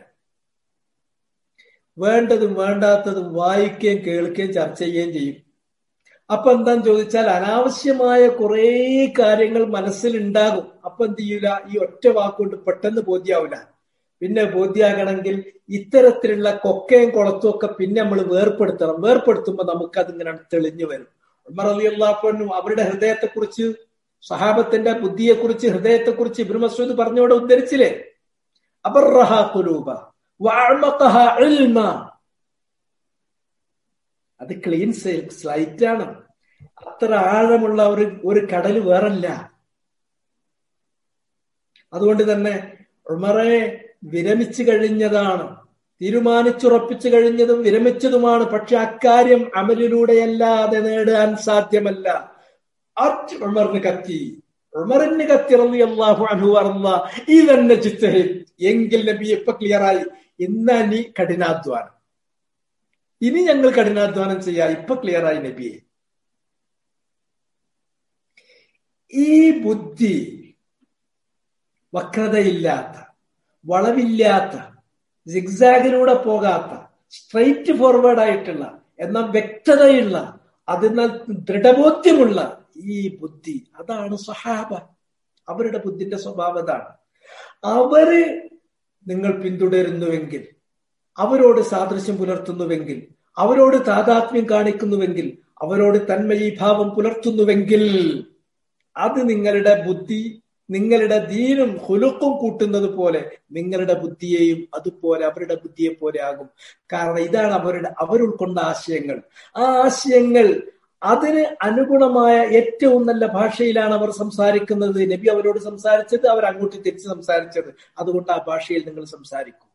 വേണ്ടതും വേണ്ടാത്തതും വായിക്കുകയും കേൾക്കുകയും ചർച്ച ചെയ്യുകയും ചെയ്യും അപ്പൊ എന്താന്ന് ചോദിച്ചാൽ അനാവശ്യമായ കുറെ കാര്യങ്ങൾ മനസ്സിലുണ്ടാകും അപ്പൊ എന്ത് ചെയ്യൂല ഈ ഒറ്റ വാക്കുകൊണ്ട് പെട്ടെന്ന് ബോധ്യാവില്ല പിന്നെ ബോധ്യാകണമെങ്കിൽ ഇത്തരത്തിലുള്ള കൊക്കയും കുളത്തും ഒക്കെ പിന്നെ നമ്മൾ വേർപ്പെടുത്തണം വേർപ്പെടുത്തുമ്പോൾ നമുക്ക് അതിങ്ങനെ തെളിഞ്ഞു വരും ഉമർ അലി അള്ളാഹു അവരുടെ ഹൃദയത്തെക്കുറിച്ച് സഹാബത്തിന്റെ ബുദ്ധിയെക്കുറിച്ച് ഹൃദയത്തെക്കുറിച്ച് ഇബ്രു മസൂദ് പറഞ്ഞവിടെ ഉദ്ധരിച്ചില്ലേ അബർറഹ കുലൂബ അത് ക്ലീൻ സ്ലൈറ്റ് ആണ് അത്ര ആഴമുള്ള ഒരു ഒരു കടൽ വേറല്ല അതുകൊണ്ട് തന്നെ ഉമറെ വിരമിച്ചു കഴിഞ്ഞതാണ് തീരുമാനിച്ചുറപ്പിച്ചു കഴിഞ്ഞതും വിരമിച്ചതുമാണ് പക്ഷെ അക്കാര്യം അമലിലൂടെയല്ലാതെ നേടാൻ സാധ്യമല്ല ഉമറിന് കത്തി ഉമറിന് കത്തി റലി അള്ളാഹു അനു പറഞ്ഞ ഈ തന്നെ ചിത്തഹിൽ എങ്കിൽ നബി ഇപ്പൊ ക്ലിയറായി ഇന്നാ നീ കഠിനാധ്വാനം ഇനി ഞങ്ങൾ കഠിനാധ്വാനം ചെയ്യാം ഇപ്പൊ ക്ലിയറായി നബിയെ ഈ ബുദ്ധി വക്രതയില്ലാത്ത വളവില്ലാത്ത സിഗ്സാഗിലൂടെ പോകാത്ത സ്ട്രൈറ്റ് ഫോർവേഡ് ആയിട്ടുള്ള എന്നാൽ വ്യക്തതയുള്ള അതിനാൽ ദൃഢബോധ്യമുള്ള ഈ ബുദ്ധി അതാണ് സഹാബ അവരുടെ ബുദ്ധിന്റെ സ്വഭാവം അതാണ് അവര് നിങ്ങൾ പിന്തുടരുന്നുവെങ്കിൽ അവരോട് സാദൃശ്യം പുലർത്തുന്നുവെങ്കിൽ അവരോട് താതാത്മ്യം കാണിക്കുന്നുവെങ്കിൽ അവരോട് തന്മയീഭാവം പുലർത്തുന്നുവെങ്കിൽ അത് നിങ്ങളുടെ ബുദ്ധി നിങ്ങളുടെ ദീനും ഹുലുക്കും കൂട്ടുന്നത് പോലെ നിങ്ങളുടെ ബുദ്ധിയെയും അതുപോലെ അവരുടെ ബുദ്ധിയെ പോലെ ആകും കാരണം ഇതാണ് അവരുടെ അവരുൾക്കൊണ്ട ആശയങ്ങൾ ആ ആശയങ്ങൾ അതിന് അനുഗുണമായ ഏറ്റവും നല്ല ഭാഷയിലാണ് അവർ സംസാരിക്കുന്നത് നബി അവരോട് സംസാരിച്ചത് അവർ അങ്ങോട്ട് തിരിച്ച് സംസാരിച്ചത് അതുകൊണ്ട് ആ ഭാഷയിൽ നിങ്ങൾ സംസാരിക്കും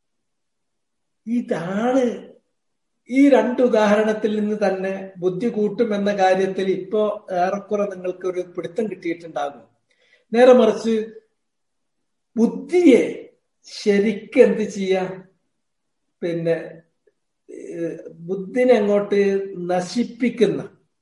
ഇതാണ് ഈ രണ്ട് ഉദാഹരണത്തിൽ നിന്ന് തന്നെ ബുദ്ധി കൂട്ടും എന്ന കാര്യത്തിൽ ഇപ്പോ ഏറെക്കുറെ നിങ്ങൾക്ക് ഒരു പിടുത്തം കിട്ടിയിട്ടുണ്ടാകും നേരെ മറിച്ച് ബുദ്ധിയെ ശരിക്കും എന്ത് ചെയ്യാം പിന്നെ ബുദ്ധിനെ അങ്ങോട്ട് നശിപ്പിക്കുന്ന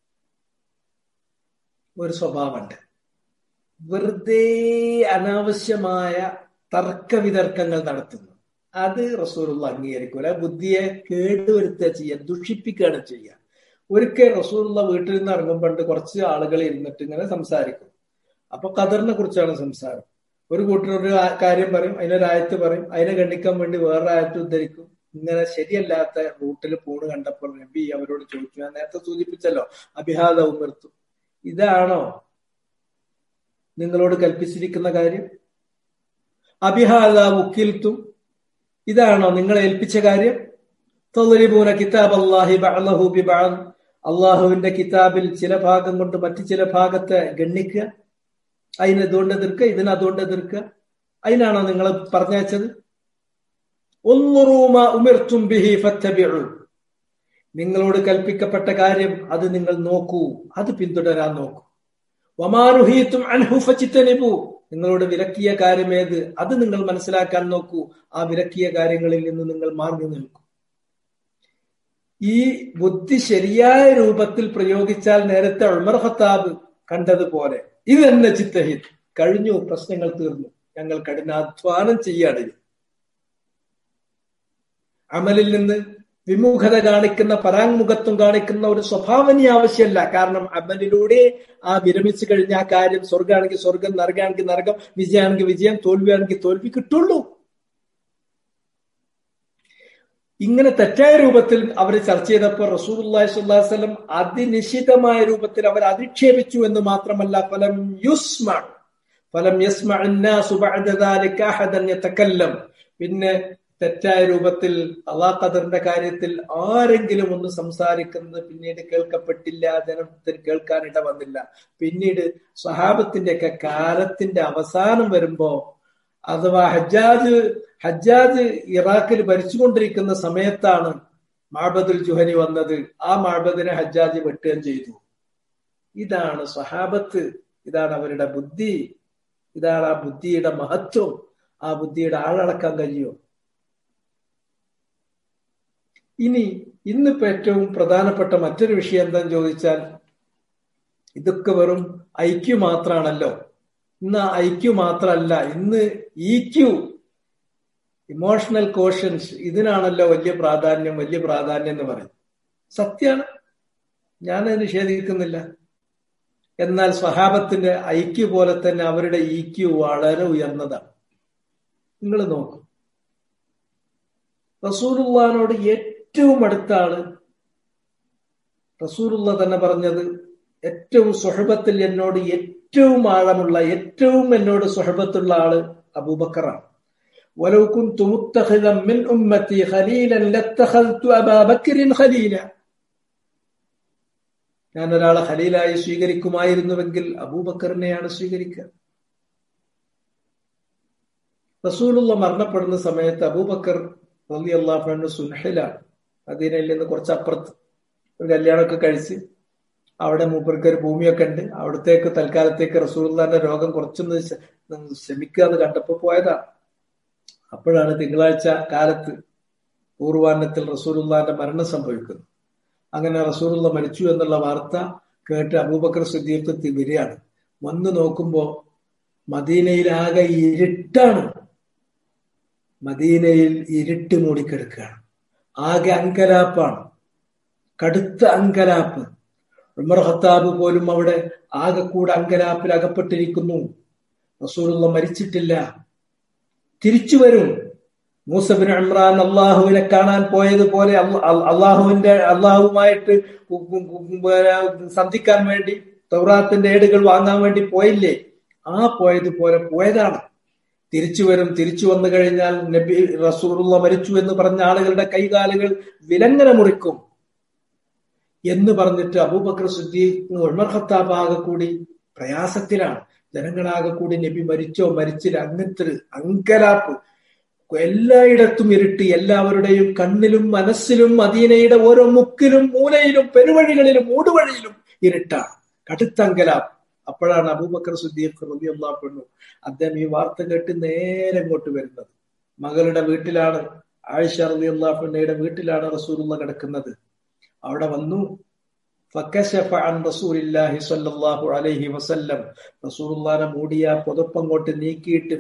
ഒരു സ്വഭാവമുണ്ട് വെറുതെ അനാവശ്യമായ തർക്കവിതർക്കങ്ങൾ നടത്തുന്നു അത് റസൂലുള്ള അംഗീകരിക്കൂല ബുദ്ധിയെ കേടുവരുത്തുക ചെയ്യുക ദുഷിപ്പിക്കുകയാണ് ചെയ്യുക ഒരിക്കൽ റസൂലുള്ള വീട്ടിൽ നിന്ന് ഇറങ്ങുമ്പോണ്ട് കുറച്ച് ആളുകൾ ഇരുന്നിട്ട് ഇങ്ങനെ സംസാരിക്കും അപ്പൊ ഖദറിനെ കുറിച്ചാണ് സംസാരം ഒരു കൂട്ടരൊരു കാര്യം പറയും അതിനൊരു ആയത്ത് പറയും അതിനെ ഖണ്ഡിക്കാൻ വേണ്ടി വേറെ ആയത്ത് ഉദ്ധരിക്കും ഇങ്ങനെ ശരിയല്ലാത്ത റൂട്ടിൽ പോണ് കണ്ടപ്പോൾ നബി അവരോട് ചോദിച്ചു ഞാൻ നേരത്തെ സൂചിപ്പിച്ചല്ലോ അഭിഹാദ ഉമർത്തു ഇതാണോ നിങ്ങളോട് കൽപ്പിച്ചിരിക്കുന്ന കാര്യം അബിഹാദ മുക്കിൽത്തും ഇതാണോ നിങ്ങളെ ഏൽപ്പിച്ച കാര്യം തൊലിപൂന കിതാബ് അള്ളാഹി ബഅലഹു ബിബഅൽ അള്ളാഹുവിന്റെ കിതാബിൽ ചില ഭാഗം കൊണ്ട് മറ്റു ചില ഭാഗത്തെ ഗണ്ണിക്കുക അതിന് അതുകൊണ്ട് എതിർക്കുക ഇതിന് അതുകൊണ്ട് എതിർക്കുക അതിനാണോ നിങ്ങൾ പറഞ്ഞയച്ചത് ഒന്നുറൂമ ഉമിർത്തും ബിഹി ഫത്തബിഉ നിങ്ങളോട് കൽപ്പിക്കപ്പെട്ട കാര്യം അത് നിങ്ങൾ നോക്കൂ അത് പിന്തുടരാൻ നോക്കൂ വമാനുഹീത്തും അൻഹുഫച്ചിത്തനിബു നിങ്ങളോട് വിലക്കിയ കാര്യം ഏത് അത് നിങ്ങൾ മനസ്സിലാക്കാൻ നോക്കൂ ആ വിലക്കിയ കാര്യങ്ങളിൽ നിന്ന് നിങ്ങൾ മാറി നിൽക്കൂ ഈ ബുദ്ധി ശരിയായ രൂപത്തിൽ പ്രയോഗിച്ചാൽ നേരത്തെ ഉമർ ഖത്താബ് കണ്ടതുപോലെ ഇത് തന്നെ ചിത്തഹിത് കഴിഞ്ഞു പ്രശ്നങ്ങൾ തീർന്നു ഞങ്ങൾ കഠിനാധ്വാനം ചെയ്യാണ് അമലിൽ നിന്ന് വിമുഖത കാണിക്കുന്ന പരാങ്മുഖത്വം കാണിക്കുന്ന ഒരു സ്വഭാവനി ആവശ്യമല്ല കാരണം അമലിലൂടെ ആ വിരമിച്ചു കഴിഞ്ഞ ആ കാര്യം സ്വർഗാണെങ്കിൽ സ്വർഗം നരകാണെങ്കിൽ നരകം വിജയമാണെങ്കിൽ വിജയം തോൽവിയാണെങ്കിൽ തോൽവി കിട്ടുള്ളൂ ഇങ്ങനെ തെറ്റായ രൂപത്തിൽ അവർ ചർച്ച ചെയ്തപ്പോൾ റസൂൽ സ്വല്ലം അതിനിശ്ചിതമായ രൂപത്തിൽ അവർ അധിക്ഷേപിച്ചു എന്ന് മാത്രമല്ല ഫലം യുസ്മ ഫലം യസ്മഅന്നസുബഅദാലിക്കഹദൻ പിന്നെ തെറ്റായ രൂപത്തിൽ അള്ളാഹ് ഖദറിന്റെ കാര്യത്തിൽ ആരെങ്കിലും ഒന്ന് സംസാരിക്കുന്നത് പിന്നീട് കേൾക്കപ്പെട്ടില്ല ജനത്തിന് കേൾക്കാൻ ഇട വന്നില്ല പിന്നീട് സ്വഹാബത്തിന്റെ ഒക്കെ കാലത്തിന്റെ അവസാനം വരുമ്പോ അഥവാ ഹജ്ജാജ് ഹജ്ജാജ് ഇറാഖിൽ ഭരിച്ചുകൊണ്ടിരിക്കുന്ന സമയത്താണ് മാബദുൽ ജുഹനി വന്നത് ആ മാബദിനെ ഹജ്ജാജ് വെട്ടുകയും ചെയ്തു ഇതാണ് സ്വഹാബത്ത് ഇതാണ് അവരുടെ ബുദ്ധി ഇതാണ് ആ ബുദ്ധിയുടെ മഹത്വം ആ ബുദ്ധിയുടെ ആളളക്കാൻ കഴിയും ഇനി ഇന്നിപ്പോ ഏറ്റവും പ്രധാനപ്പെട്ട മറ്റൊരു വിഷയം എന്താന്ന് ചോദിച്ചാൽ ഇതൊക്കെ വെറും ഐക്യു മാത്രാണല്ലോ ഇന്ന് ഐക്യു മാത്രമല്ല ഇന്ന് ഇ ക്യു ഇമോഷണൽ കോഷൻസ് ഇതിനാണല്ലോ വലിയ പ്രാധാന്യം വലിയ പ്രാധാന്യം എന്ന് പറയും സത്യാണ് ഞാൻ നിഷേധിക്കുന്നില്ല എന്നാൽ സ്വഹാബത്തിന്റെ ഐക്യു പോലെ തന്നെ അവരുടെ ഇ ക്യു വളരെ ഉയർന്നതാണ് നിങ്ങൾ നോക്കൂ റസൂലുള്ളാനോട് ഏറ്റവും അടുത്താണ് റസൂലുള്ള തന്നെ പറഞ്ഞത് ഏറ്റവും സുഹബത്തിൽ എന്നോട് ഏറ്റവും ആഴമുള്ള ഏറ്റവും എന്നോട് സുഹബത്തുള്ള ആള് അബൂബക്കറാണ് ولو كنت متخذا من أمتي خليلا لاتخذت أبا بكر خليلا ഞാൻ ഒരാളെ ഖലീലായി സ്വീകരിക്കുമായിരുന്നുവെങ്കിൽ അബൂബക്കറിനെയാണ് സ്വീകരിക്കുക റസൂലുള്ള മരണപ്പെടുന്ന സമയത്ത് അബൂബക്കർ റലി അള്ളാഹു സുൻഹിലാണ് മദീനയിൽ നിന്ന് കുറച്ചപ്പുറത്ത് ഒരു കല്യാണമൊക്കെ കഴിച്ച് അവിടെ മൂപ്പർക്ക് ഒരു ഭൂമിയൊക്കെ ഉണ്ട് അവിടത്തേക്ക് തൽക്കാലത്തേക്ക് റസൂലുള്ളാന്റെ രോഗം കുറച്ചൊന്ന് ശമിക്കുക എന്ന് കണ്ടപ്പോ പോയതാണ് അപ്പോഴാണ് തിങ്കളാഴ്ച കാലത്ത് പൂർവാന്നത്തിൽ റസൂലുള്ളാന്റെ മരണം സംഭവിക്കുന്നത് അങ്ങനെ റസൂലുള്ള മരിച്ചു എന്നുള്ള വാർത്ത കേട്ട് അബൂബക്കർ സുദ്ദീഖ് വരികയാണ് വന്ന് നോക്കുമ്പോ മദീനയിലാകെ ഇരുട്ടാണ് മദീനയിൽ ഇരുട്ട് മൂടിക്കിടക്കുകയാണ് ആകെ അങ്കലാപ്പാണ് കടുത്ത അങ്കലാപ്പ് ഉമർ ഖത്താബ് പോലും അവിടെ ആകെ കൂടെ അങ്കലാപ്പിൽ അകപ്പെട്ടിരിക്കുന്നു റസൂലുള്ള മരിച്ചിട്ടില്ല തിരിച്ചു വരും മൂസബിൻ ഇമ്രാൻ അള്ളാഹുവിനെ കാണാൻ പോയതുപോലെ അള്ളാഹുവിന്റെ അള്ളാഹുവുമായിട്ട് സന്ധിക്കാൻ വേണ്ടി തൗറാത്തിന്റെ ഏടുകൾ വാങ്ങാൻ വേണ്ടി പോയില്ലേ ആ പോയതുപോലെ പോയതാണ് തിരിച്ചു വരും തിരിച്ചു വന്നു കഴിഞ്ഞാൽ നബി റസൂറുള്ള മരിച്ചു എന്ന് പറഞ്ഞ ആളുകളുടെ കൈകാലുകൾ വിലങ്ങനെ മുറിക്കും എന്ന് പറഞ്ഞിട്ട് അബൂബക്കർ സുദ്ദീഖ് ഉമർ ഖത്താബ് ആകെ കൂടി പ്രയാസത്തിലാണ് ജനങ്ങളാകെ കൂടി നബി മരിച്ചോ മരിച്ചില്ല അങ്ങനത്തെ അങ്കലാപ്പ് എല്ലായിടത്തും ഇരുട്ട് എല്ലാവരുടെയും കണ്ണിലും മനസ്സിലും മദീനയുടെ ഓരോ മുക്കിലും മൂലയിലും പെരുവഴികളിലും മൂടുവഴിയിലും ഇരുട്ടാണ് കടുത്ത അങ്കലാപ്പ് അപ്പോഴാണ് അബൂബക്കർ സുദ്ദീഖ് റബി പെണ്ണു അദ്ദേഹം ഈ വാർത്ത കേട്ട് നേരെ ഇങ്ങോട്ട് വരുന്നത് മകളുടെ വീട്ടിലാണ് ആയിഷ റബി അള്ളാഹുന്നയുടെ വീട്ടിലാണ് റസൂലുള്ള കിടക്കുന്നത് അവിടെ വന്നു റസൂലുള്ളാനെ മൂടിയ പുതപ്പങ്ങോട്ട് നീക്കിയിട്ട്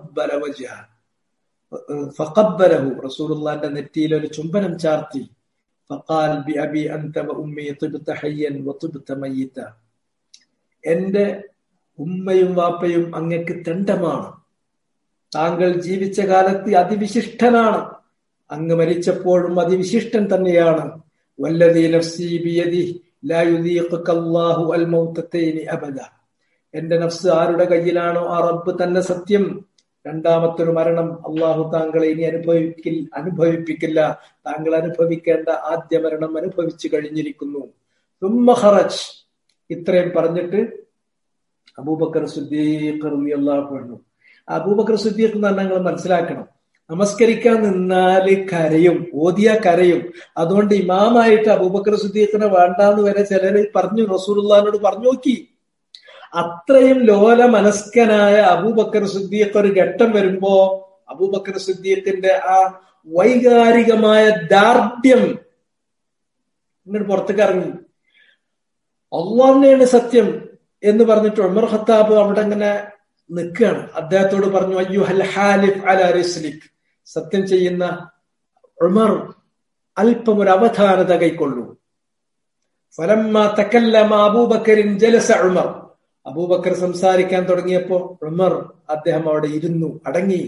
ഫഖബ്ബലഹു റസൂലുള്ളാന്റെ നെറ്റിയിൽ ഒരു ചുംബനം ചാർത്തി ഫഖാൽ ബി അബി അൻത വ ഉമ്മി തിബ്ത ഹയ്യൻ വ തിബ്ത മയ്യിത എന്റെ ഉമ്മയും വാപ്പയും അങ്ങക്ക് തെണ്ടമാണ് താങ്കൾ ജീവിച്ച കാലത്ത് അതിവിശിഷ്ടനാണ് അങ്ങ് മരിച്ചപ്പോഴും അതിവിശിഷ്ടൻ തന്നെയാണ് വല്ലതി നഫ്സി ബിയദി ലാ യുദീഖുക അല്ലാഹു അൽ മൗതതൈനി അബദ എന്റെ നഫ്സ് ആരുടെ കയ്യിലാണോ ആ റബ്ബ് തന്നെ സത്യം രണ്ടാമത്തെ ഒരു മരണം അള്ളാഹു താങ്കളെ ഇനി അനുഭവിക്കിൽ അനുഭവിപ്പിക്കില്ല താങ്കൾ അനുഭവിക്കേണ്ട ആദ്യ മരണം അനുഭവിച്ചു കഴിഞ്ഞിരിക്കുന്നു ഹറജ് ഇത്രയും പറഞ്ഞിട്ട് അബൂബക്കർ സുദ്ദീഖ് റളിയല്ലാഹു അൻഹു അബൂബക്കർ സുദ്ദീഖ് എന്ന് പറഞ്ഞാൽ നിങ്ങൾ മനസ്സിലാക്കണം നമസ്കരിക്കാൻ നിന്നാല് കരയും ഓതിയ കരയും അതുകൊണ്ട് ഇമാമായിട്ട് അബൂബക്കർ സുദ്ദീഖിനെ വേണ്ടാന്ന് വരെ ചിലര് പറഞ്ഞു റസൂലുള്ളാഹിനോട് പറഞ്ഞു നോക്കി അത്രയും ലോല മനസ്കനായ അബൂബക്കർ സുദ്ദീഖ് ഒരു ഘട്ടം വരുമ്പോ അബൂബക്കർ സുദ്ദീഖിന്റെ ആ വൈകാരികമായ ദാർഢ്യം ഇങ്ങോട്ട് പുറത്തേക്ക് ഇറങ്ങി അള്ളാന്നെയാണ് സത്യം എന്ന് പറഞ്ഞിട്ട് ഉമർ ഖത്താബ് അവിടെ ഇങ്ങനെ നിൽക്കുകയാണ് അദ്ദേഹത്തോട് പറഞ്ഞു അയ്യു ഹൽ ഹാലിഫ് അല റിസ്ലിക് സത്യം ചെയ്യുന്ന ഉമർ അല്പം ഒരു അവധാനത കൈക്കൊള്ളൂ ഫലമ്മ തക്കല്ലമ അബൂബക്കറിൻ ജലസ ഉമർ അബൂബക്കർ സംസാരിക്കാൻ തുടങ്ങിയപ്പോ ഉമർ അദ്ദേഹം അവിടെ ഇരുന്നു അടങ്ങി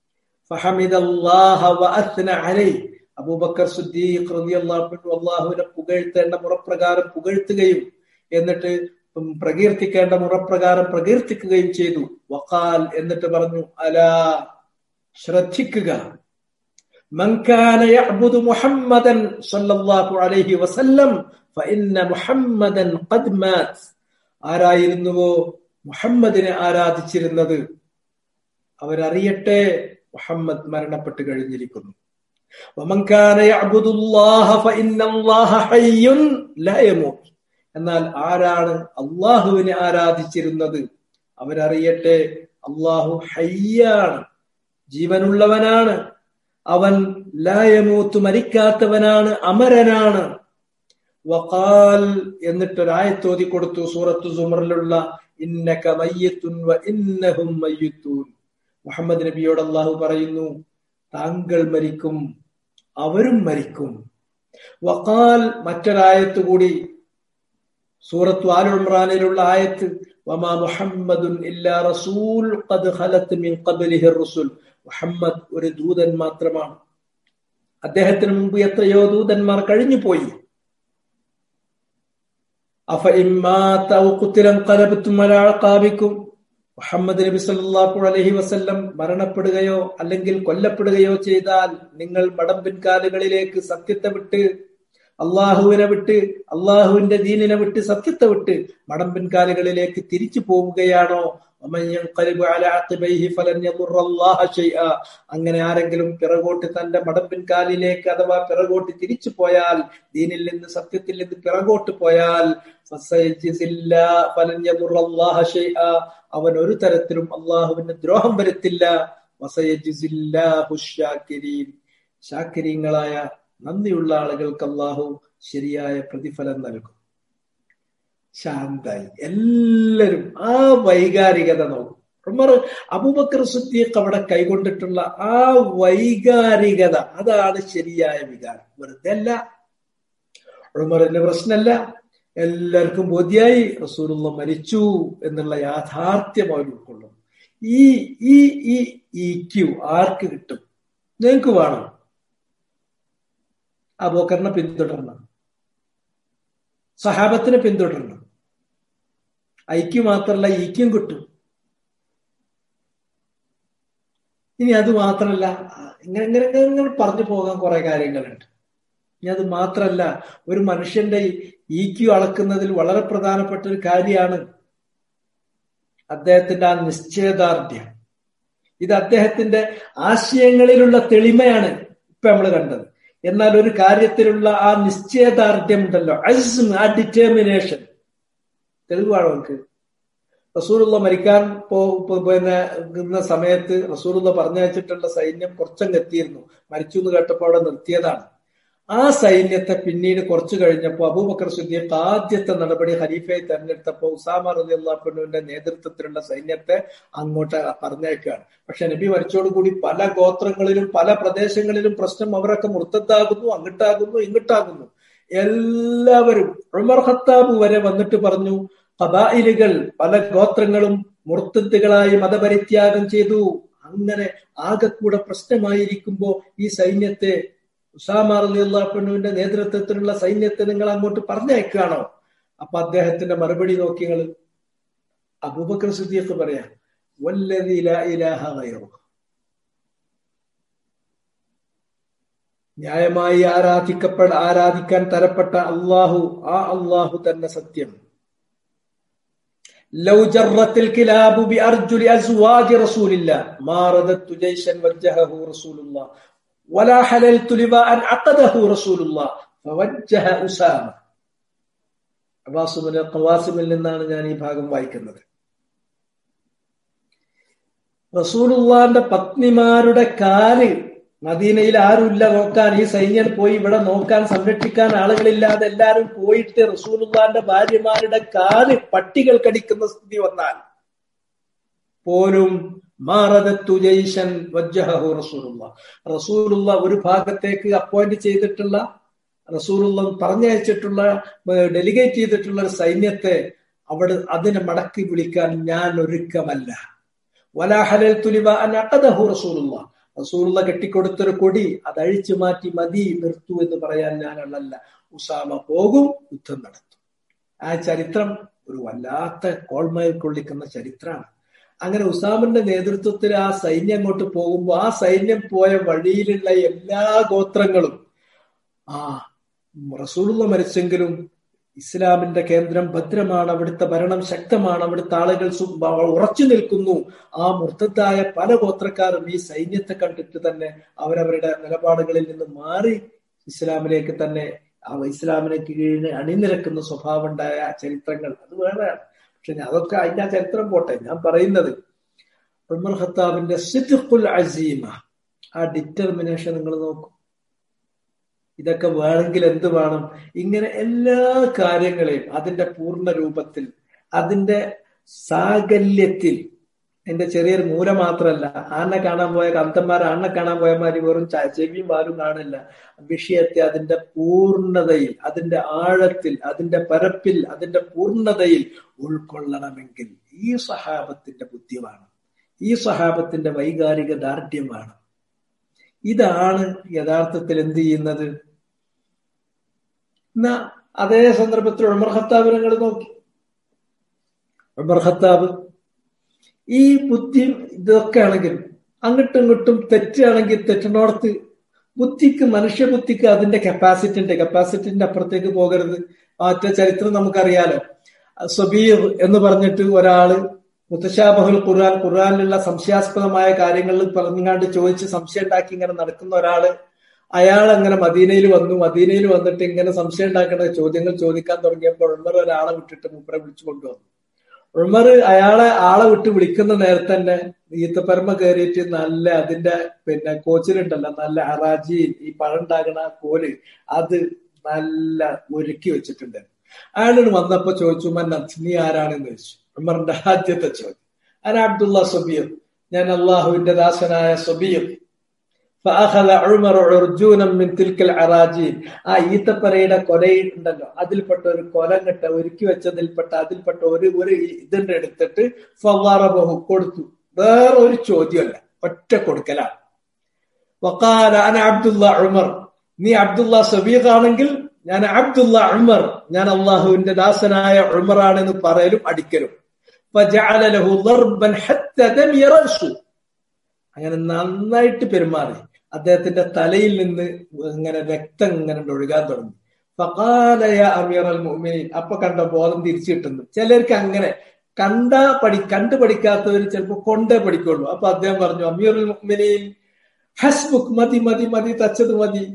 അബൂബക്കർ സുദ്ദീഖ് റളിയല്ലാഹു അള്ളാഹുവിനെ പുകഴ്ത്തേണ്ട മുറപ്രകാരം പുകഴ്ത്തുകയും എന്നിട്ട് പ്രകീർത്തിക്കേണ്ട മുറപ്രകാരം പ്രകീർത്തിക്കുകയും ചെയ്തു വഖാൽ എന്നിട്ട് പറഞ്ഞു അലാ ശ്രദ്ധിക്കുക മൻകാന യഅ്ബുദു മുഹമ്മദൻ സല്ലല്ലാഹു അലൈഹി വസല്ലം ഫഇന്ന മുഹമ്മദൻ ഖദ് മാത് ആരായിരുന്നുവോ മുഹമ്മദിനെ ആരാധിച്ചിരുന്നത് അവരറിയട്ടെ മുഹമ്മദ് മരണപ്പെട്ട് കഴിഞ്ഞിരിക്കുന്നു എന്നാൽ ആരാണ് അള്ളാഹുവിനെ ആരാധിച്ചിരുന്നത് അവരറിയട്ടെ അള്ളാഹു ഹയ്യാണ് ജീവനുള്ളവനാണ് അവൻ ലായമൂത്ത് മരിക്കാത്തവനാണ് അമരനാണ് വഖാൽ എന്നിട്ടൊരായത്തോതി കൊടുത്തു സൂറത്തു സുമറിലുള്ള ഇന്നക മയ്യത്തുൻ വ ഇന്നഹും മയ്യത്തൂൻ മുഹമ്മദ് നബിയോട് അള്ളാഹു പറയുന്നു താങ്കൾ മരിക്കും അവരും മരിക്കും വഖാൽ മറ്റൊരായത്ത് കൂടി സൂറത്തു ആൽ ഇമ്രാനിലുള്ള ആയത്ത് വമാ മുഹമ്മദുൻ ഇല്ലാ റസൂൽ ഖദ് ഖലത്ത് മിൻ ഖബ്ലിഹി റസുൽ മുഹമ്മദ് ഒരു ദൂതൻ മാത്രമാണ് അദ്ദേഹത്തിന് മുമ്പ് എത്രയോ ദൂതന്മാർ കഴിഞ്ഞു പോയി അഫ ഇമ്മാത്തലബത്തും മുഹമ്മദ് നബി സല്ലല്ലാഹു അലൈഹി വസല്ലം മരണപ്പെടുകയോ അല്ലെങ്കിൽ കൊല്ലപ്പെടുകയോ ചെയ്താൽ നിങ്ങൾ മടം പിൻകാലുകളിലേക്ക് സത്യത്തെ വിട്ട് അള്ളാഹുവിനെ വിട്ട് അള്ളാഹുവിന്റെ ദീനിനെ വിട്ട് സത്യത്തെ വിട്ട് മടം പിൻകാലുകളിലേക്ക് തിരിച്ചു പോവുകയാണോ അങ്ങനെ ആരെങ്കിലും പിറകോട്ട് തന്റെ മടം പിൻകാലിലേക്ക് അഥവാ പിറകോട്ട് തിരിച്ചു പോയാൽ ദീനിൽ നിന്ന് സത്യത്തിൽ നിന്ന് പിറകോട്ട് പോയാൽ അവൻ ഒരു തരത്തിലും അള്ളാഹുവിന് ദ്രോഹം വരുത്തില്ല ഷാക്കിരീങ്ങളായ നന്ദിയുള്ള ആളുകൾക്ക് അള്ളാഹു ശരിയായ പ്രതിഫലം നൽകും ശാന്തായി എല്ലാരും ആ വൈകാരികത നോക്കും ഉമർ അബൂബക്കർ സുദ്ദീഖ് അവിടെ കൈകൊണ്ടിട്ടുള്ള ആ വൈകാരികത അതാണ് ശരിയായ വികാരം വെറുതെ അല്ല ഉമറിന്റെ പ്രശ്നമല്ല എല്ലാവർക്കും ബോധ്യായി റസൂലുള്ള മരിച്ചു എന്നുള്ള യാഥാർത്ഥ്യം അവർ ഉൾക്കൊള്ളും ഈ ഈ ഈ ഇ ക്യു ആർക്ക് കിട്ടും നിങ്ങൾക്ക് വേണം അബൂക്കറിനെ പിന്തുടരണം സഹാബത്തിനെ പിന്തുടരണം ഐക്യം മാത്രമല്ല ഈക്യം കിട്ടും ഇനി അത് മാത്രമല്ല ഇങ്ങനെ ഇങ്ങനെ ഇങ്ങനെ പറഞ്ഞു പോകാൻ കുറെ കാര്യങ്ങളുണ്ട് ഇനി അത് മാത്രമല്ല ഒരു മനുഷ്യന്റെ ഈക്യു അളക്കുന്നതിൽ വളരെ പ്രധാനപ്പെട്ട ഒരു കാര്യമാണ് അദ്ദേഹത്തിന്റെ ആ നിശ്ചയദാർഢ്യം ഇത് അദ്ദേഹത്തിന്റെ ആശയങ്ങളിലുള്ള തെളിമയാണ് ഇപ്പൊ നമ്മൾ കണ്ടത് എന്നാൽ ഒരു കാര്യത്തിലുള്ള ആ നിശ്ചയദാർഢ്യം ഉണ്ടല്ലോ അസ്മ ആ ഡിറ്റർമിനേഷൻ തെളിവാണോ അവർക്ക് റസൂലുള്ള മരിക്കാൻ പോ പിന്നെ നിന്ന സമയത്ത് റസൂലുള്ള പറഞ്ഞയച്ചിട്ടുള്ള സൈന്യം കുറച്ചങ്ങ് എത്തിയിരുന്നു മരിച്ചു എന്ന് കേട്ടപ്പോൾ അവിടെ നിർത്തിയതാണ് ആ സൈന്യത്തെ പിന്നീട് കുറച്ചു കഴിഞ്ഞപ്പോൾ അബൂബക്കർ സുദ്ദീഖ് ആദ്യത്തെ നടപടി ഖലീഫയെ തെരഞ്ഞെടുത്തപ്പോൾ ഉസാമ റലി അള്ളാഹുവിന്റെ നേതൃത്വത്തിലുള്ള സൈന്യത്തെ അങ്ങോട്ട് പറഞ്ഞേക്കുകയാണ് പക്ഷെ നബി മരിച്ചോടുകൂടി പല ഗോത്രങ്ങളിലും പല പ്രദേശങ്ങളിലും പ്രശ്നം അവരൊക്കെ മുർത്തത്താകുന്നു അങ്ങോട്ടാകുന്നു ഇങ്ങോട്ടാകുന്നു എല്ലാവരും ഉമർ ഖത്താബ് വരെ വന്നിട്ട് പറഞ്ഞു കബായിലുകൾ പല ഗോത്രങ്ങളും മുർത്തത്തുകളായി മതപരിത്യാഗം ചെയ്തു അങ്ങനെ ആകെക്കൂടെ പ്രശ്നമായിരിക്കുമ്പോ ഈ സൈന്യത്തെ ഉസാമ അലിയുള്ളാഹുവിന്റെ നേതൃത്വത്തിലുള്ള സൈന്യത്തെ നിങ്ങൾ അങ്ങോട്ട് പറഞ്ഞയക്കുകയാണോ അപ്പൊ അദ്ദേഹത്തിന്റെ മറുപടി നോക്കി നിങ്ങൾ അബൂബക്കർ സുദ്ദീഖ് പറയാം ന്യായമായി ആരാധിക്കപ്പെട ആരാധിക്കാൻ തരപ്പെട്ട അള്ളാഹു ആ അള്ളാഹു തന്നെ സത്യം لو جرت الكلاب بأرجل أزواج رسول الله ما رددت جيشا وجهه رسول الله ولا حللت لواء عقده رسول الله فوجه أسامة അബ്ബാസുമിന് ഖവാസിമിൽ നിന്നാണ് ഞാൻ ഈ ഭാഗം വായിക്കുന്നത് റസൂലുള്ളാന്റെ പത്നിമാരുടെ കാല് മദീനയിൽ ആരുമില്ല നോക്കാൻ ഈ സൈന്യം പോയി ഇവിടെ നോക്കാൻ സംരക്ഷിക്കാൻ ആളുകളില്ലാതെ എല്ലാരും പോയിട്ട് റസൂലുള്ളാന്റെ ഭാര്യമാരുടെ കാല് പട്ടികൾ കടിക്കുന്ന സ്ഥിതി വന്നാൽ പോലും മാറദത്തു ജയ്ഷൻ വജ്ജഹു റസൂലുള്ള റസൂലുള്ള ഒരു ഭാഗത്തേക്ക് അപ്പോയിന്റ് ചെയ്തിട്ടുള്ള റസൂലുള്ള പറഞ്ഞയച്ചിട്ടുള്ള ഡെലിഗേറ്റ് ചെയ്തിട്ടുള്ള ഒരു സൈന്യത്തെ അവിടെ അതിനെ മടക്കി വിളിക്കാൻ ഞാൻ ഒരുക്കമല്ല വലാഹലൽ തുലിബ അനഖദഹു റസൂലുള്ള റസൂലുള്ള കെട്ടിക്കൊടുത്തൊരു കൊടി അത് അഴിച്ചു മാറ്റി മതി നിർത്തു എന്ന് പറയാൻ ഞാനുള്ളല്ല ഉസാമ പോകും യുദ്ധം നടത്തും ആ ചരിത്രം ഒരു വല്ലാത്ത കോൾമയിൽ കൊള്ളിക്കുന്ന ചരിത്രമാണ് അങ്ങനെ ഉസാമിന്റെ നേതൃത്വത്തിൽ ആ സൈന്യം അങ്ങോട്ട് പോകുമ്പോൾ ആ സൈന്യം പോയ വഴിയിലുള്ള എല്ലാ ഗോത്രങ്ങളും ആ റസൂലുള്ള മരിച്ചെങ്കിലും ഇസ്ലാമിന്റെ കേന്ദ്രം ഭദ്രമാണ് അവിടുത്തെ ഭരണം ശക്തമാണ് അവിടുത്തെ ആളുകൾ ഉറച്ചു നിൽക്കുന്നു ആ മുർത്തത്തായ പല ഗോത്രക്കാരും ഈ സൈന്യത്തെ കണ്ടിട്ട് തന്നെ അവരവരുടെ നിലപാടുകളിൽ നിന്ന് മാറി ഇസ്ലാമിലേക്ക് തന്നെ ഇസ്ലാമിനെ കീഴിന് അണിനിരക്കുന്ന സ്വഭാവം ഉണ്ടായ ചരിത്രങ്ങൾ അത് വേറെയാണ് പക്ഷെ അതൊക്കെ അതിന്റെ ആ ചരിത്രം പോട്ടെ ഞാൻ പറയുന്നത് ഉമർ ഖത്താബിന്റെ സിദ്ഖുൽ അസീമ ആ ഡിറ്റർമിനേഷൻ നിങ്ങൾ നോക്കൂ ഇതൊക്കെ വേണമെങ്കിൽ എന്ത് വേണം ഇങ്ങനെ എല്ലാ കാര്യങ്ങളെയും അതിന്റെ പൂർണ്ണ രൂപത്തിൽ അതിന്റെ സാകല്യത്തിൽ എന്റെ ചെറിയൊരു മൂല മാത്രമല്ല ആണ്ണെ കാണാൻ പോയ കന്തന്മാർ ആണ്ണെ കാണാൻ പോയമാര് വെറും ചെവിയും വാലും കാണില്ല വിഷയത്തെ അതിന്റെ പൂർണ്ണതയിൽ അതിന്റെ ആഴത്തിൽ അതിന്റെ പരപ്പിൽ അതിന്റെ പൂർണ്ണതയിൽ ഉൾക്കൊള്ളണമെങ്കിൽ ഈ സഹാബത്തിന്റെ ബുദ്ധി വേണം ഈ സഹാബത്തിന്റെ വൈകാരിക ദാർഢ്യമാണ് ഇതാണ് യഥാർത്ഥത്തിൽ എന്ത് ചെയ്യുന്നത് എന്നാ അതേ സന്ദർഭത്തിൽ ഉമർ ഖത്താബ് നിങ്ങൾ നോക്കി ഉമർ ഖത്താബ് ഈ ബുദ്ധി ഇതൊക്കെ ആണെങ്കിൽ അങ്ങോട്ടും ഇങ്ങോട്ടും തെറ്റാണെങ്കിൽ തെറ്റിനോടത്ത് ബുദ്ധിക്ക് മനുഷ്യബുദ്ധിക്ക് അതിന്റെ കപ്പാസിറ്റി ഉണ്ട് കപ്പാസിറ്റിന്റെ അപ്പുറത്തേക്ക് പോകരുത് മറ്റേ ചരിത്രം നമുക്കറിയാലോ സബീർ എന്ന് പറഞ്ഞിട്ട് ഒരാള് മുത്തശാബഹുൽ ഖുർആൻ ഖുർആനിലുള്ള സംശയാസ്പദമായ കാര്യങ്ങളിൽ പറഞ്ഞുകൊണ്ട് ചോദിച്ച് സംശയം ഉണ്ടാക്കി ഇങ്ങനെ നടക്കുന്ന ഒരാള് അയാൾ അങ്ങനെ മദീനയിൽ വന്നു മദീനയിൽ വന്നിട്ട് ഇങ്ങനെ സംശയം ഉണ്ടാക്കുന്ന ചോദ്യങ്ങൾ ചോദിക്കാൻ തുടങ്ങിയപ്പോൾ ഉമർ ഒരാളെ വിട്ടിട്ട് മൂപ്പരെ വിളിച്ചു കൊണ്ടുവന്നു ഉമർ അയാളെ ആളെ വിട്ട് വിളിക്കുന്ന നേരത്തെ തന്നെ ഈത്തപ്പരമ കയറിയിട്ട് നല്ല അതിന്റെ പിന്നെ കോച്ചിലുണ്ടല്ലോ നല്ല അറാജി ഈ പഴം ഉണ്ടാകുന്ന കോല് അത് നല്ല ഒരുക്കി വെച്ചിട്ടുണ്ട് അയാളോട് വന്നപ്പോ ചോദിച്ചു മന്നത് നീ ആരാണെന്ന് ചോദിച്ചു ഉമറിന്റെ ആദ്യത്തെ ചോദ്യം ഞാൻ അബ്ദുള്ള സബീർ ഞാൻ അള്ളാഹുവിന്റെ ദാസനായ സബീർ ആ ഈത്തപ്പരയുടെ കൊലയുണ്ടല്ലോ അതിൽപ്പെട്ട ഒരു കൊലങ്ങട്ട ഒരുക്കി വെച്ചതിൽപ്പെട്ട അതിൽപ്പെട്ട ഒരു ഒരു ഇതിന്റെ എടുത്തിട്ട് ഫവാറബഹു കൊടുത്തു വേറെ ഒരു ചോദ്യമല്ല ഒറ്റ കൊടുക്കലാണ് വക്കാല അന അബ്ദുള്ള ഉമർ നീ അബ്ദുള്ള സബീഖ് ആണെങ്കിൽ ഞാൻ അബ്ദുള്ള ഉമർ ഞാൻ അള്ളാഹുവിന്റെ ദാസനായ ഉമറാണെന്ന് പറയലും അടിക്കലും അങ്ങനെ നന്നായിട്ട് പെരുമാറി അദ്ദേഹത്തിന്റെ തലയിൽ നിന്ന് ഇങ്ങനെ രക്തം ഇങ്ങനെ ഒഴുകാൻ തുടങ്ങി ഫകാലയ അമീർ അൽ മുഅ്മിനീൻ അപ്പൊ കണ്ട ബോധം തിരിച്ചു കിട്ടുന്നു ചിലർക്ക് അങ്ങനെ കണ്ടാ പഠി കണ്ടു പഠിക്കാത്തവർ ചിലപ്പോൾ കൊണ്ടേ പഠിക്കുള്ളൂ അപ്പൊ അദ്ദേഹം പറഞ്ഞു അമീർ അൽ മുഅ്മിനീൻ ഹസ്ബുക്ക് മതി മതി മതി തച്ചത് മതി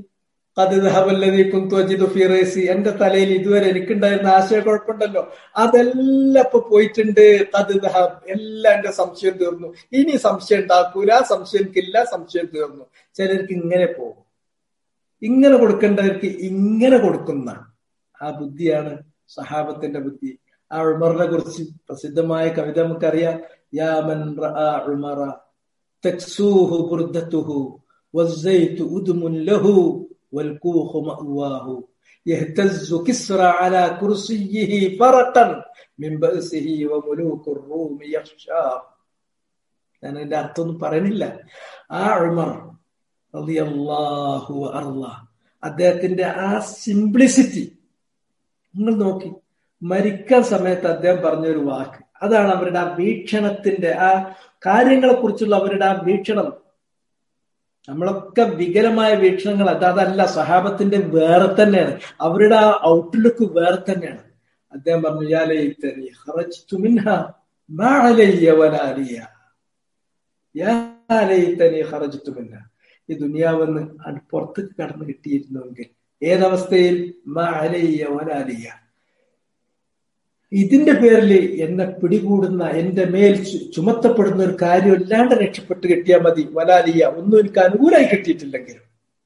ഫിറേസി എന്റെ തലയിൽ ഇതുവരെ എനിക്കുണ്ടായിരുന്ന ആശയക്കുഴപ്പമുണ്ടല്ലോ അതെല്ലാം ഇപ്പൊ പോയിട്ടുണ്ട് കത് എല്ലാം എന്റെ സംശയം തീർന്നു ഇനി സംശയം ഉണ്ടാക്കൂല സംശയം എനിക്കില്ല സംശയം തീർന്നു ചിലർക്ക് ഇങ്ങനെ പോകും ഇങ്ങനെ കൊടുക്കേണ്ടവർക്ക് ഇങ്ങനെ കൊടുക്കുന്ന ആ ബുദ്ധിയാണ് സഹാബത്തിന്റെ ബുദ്ധി ആ ഉമറിനെ കുറിച്ച് പ്രസിദ്ധമായ കവിത നമുക്കറിയാം യാമൻ ഉമറ തക്സൂഹു ബുർദത്തുഹു والزيت أدم له والكوخ مأواه يهتز كسرى على كرسيه فرقا من بأسه وملوك الروم يخشاه ഞാൻ അതിന്റെ അർത്ഥമൊന്നും പറയണില്ല ആ ഉമർ റളിയല്ലാഹു അർള അദ്ദേഹത്തിന്റെ ആ സിംപ്ലിസിറ്റി നിങ്ങൾ നോക്കി മരിക്കാൻ സമയത്ത് അദ്ദേഹം പറഞ്ഞൊരു വാക്ക് അതാണ് അവരുടെ ആ വീക്ഷണത്തിന്റെ ആ കാര്യങ്ങളെ കുറിച്ചുള്ള അവരുടെ ആ വീക്ഷണം നമ്മളൊക്കെ വികലമായ വീക്ഷണങ്ങൾ അത് അതല്ല സഹാബത്തിന്റെ വേറെ തന്നെയാണ് അവരുടെ ആ ഔട്ട്ലുക്ക് വേറെ തന്നെയാണ് അദ്ദേഹം പറഞ്ഞു യാ ലൈതനി ഖറജ്തു മിൻഹ മാ അലയ്യ വലാ അലിയ യാ ലൈതനി ഖറജ്തു മിൻഹ ഈ ദുനിയാവെന്ന് അത് പുറത്തേക്ക് കടന്നു കിട്ടിയിരുന്നുവെങ്കിൽ ഏതവസ്ഥയിൽ മാ അലയ്യ വലാ അലിയ ഇതിന്റെ പേരിൽ എന്നെ പിടികൂടുന്ന എന്റെ മേൽ ചുമത്തപ്പെടുന്ന ഒരു കാര്യം ഇല്ലാണ്ട് രക്ഷപ്പെട്ട് കിട്ടിയാൽ മതി വലാലിയ ഒന്നും എനിക്ക് അനുകൂലമായി കിട്ടിയിട്ടില്ലെങ്കിലും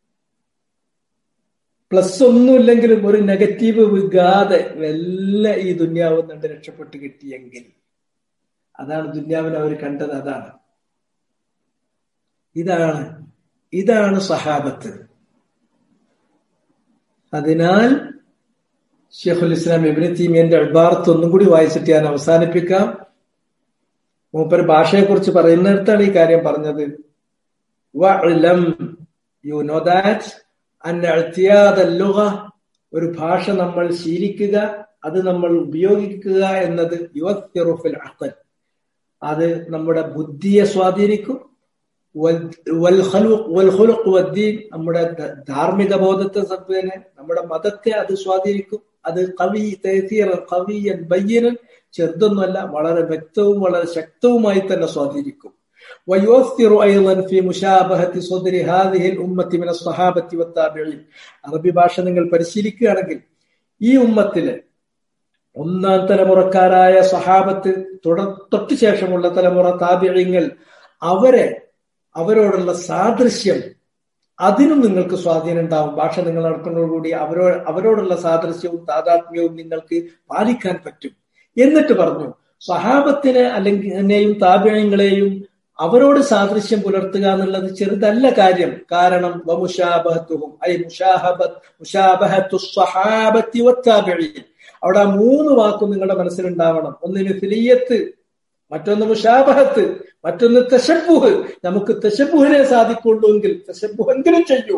പ്ലസ് ഒന്നുമില്ലെങ്കിലും ഒരു നെഗറ്റീവ് വികാതെ വല്ല ഈ ദുന്യാവ് കണ്ട് രക്ഷപ്പെട്ട് കിട്ടിയെങ്കിൽ അതാണ് ദുന്യാവിനെ അവർ കണ്ടത് അതാണ് ഇതാണ് ഇതാണ് സഹാബത്ത് അതിനാൽ ഷെയ്ഖുൽ ഇസ്ലാം ഇബിന് തീമിയന്റെ അൽബാർത്ത് ഒന്നും കൂടി വായിച്ചിട്ട് ഞാൻ അവസാനിപ്പിക്കാം മൂപ്പര് ഭാഷയെ കുറിച്ച് പറയുന്നിടത്താണ് ഈ കാര്യം പറഞ്ഞത് യു നോ ദാറ്റ് ഒരു ഭാഷ നമ്മൾ ശീലിക്കുക അത് നമ്മൾ ഉപയോഗിക്കുക എന്നത് യുവത്തിറുഫിൽ അക്കൽ അത് നമ്മുടെ ബുദ്ധിയെ സ്വാധീനിക്കും നമ്മുടെ ധാർമ്മിക ബോധത്തെ തന്നെ നമ്മുടെ മതത്തെ അത് സ്വാധീനിക്കും അത് കവി തേസീറൻ കവിയൻ ബയ്യനൻ ചെറുതൊന്നുമല്ല വളരെ വ്യക്തവും വളരെ ശക്തവുമായി തന്നെ സ്വാധീനിക്കും ويؤثر ايضا في مشابهه صدر هذه الامه من الصحابه والتابعين അറബി ഭാഷ നിങ്ങൾ പരിശീലിക്കുകയാണെങ്കിൽ ഈ ഉമ്മത്തിലെ ഒന്നാം തലമുറക്കാരായ സഹാബത്ത് തൊട്ടു ശേഷമുള്ള തലമുറ താപിഴങ്ങൾ അവരെ അവരോടുള്ള സാദൃശ്യം അതിനും നിങ്ങൾക്ക് സ്വാധീനം ഉണ്ടാവും ഭാഷ നിങ്ങൾ നടക്കുന്നതോടുകൂടി അവരോ അവരോടുള്ള സാദൃശ്യവും താതാത്മ്യവും നിങ്ങൾക്ക് പാലിക്കാൻ പറ്റും എന്നിട്ട് പറഞ്ഞു സഹാബത്തിനെ അല്ലെങ്കിൽ എന്നെയും താപിഴങ്ങളെയും അവരോട് സാദൃശ്യം പുലർത്തുക എന്നുള്ളത് ചെറുതല്ല കാര്യം കാരണം അവിടെ മൂന്ന് വാക്കും നിങ്ങളുടെ മനസ്സിലുണ്ടാവണം ഒന്നിന് ഫിലിയത്ത് മറ്റൊന്ന് മുഷാബഹത്ത് മറ്റൊന്ന് തെശബുഹ് നമുക്ക് തെശബുഹിനെ സാധിക്കുള്ളൂ എങ്കിൽ തെശബുഹെങ്കിലും ചെയ്യൂ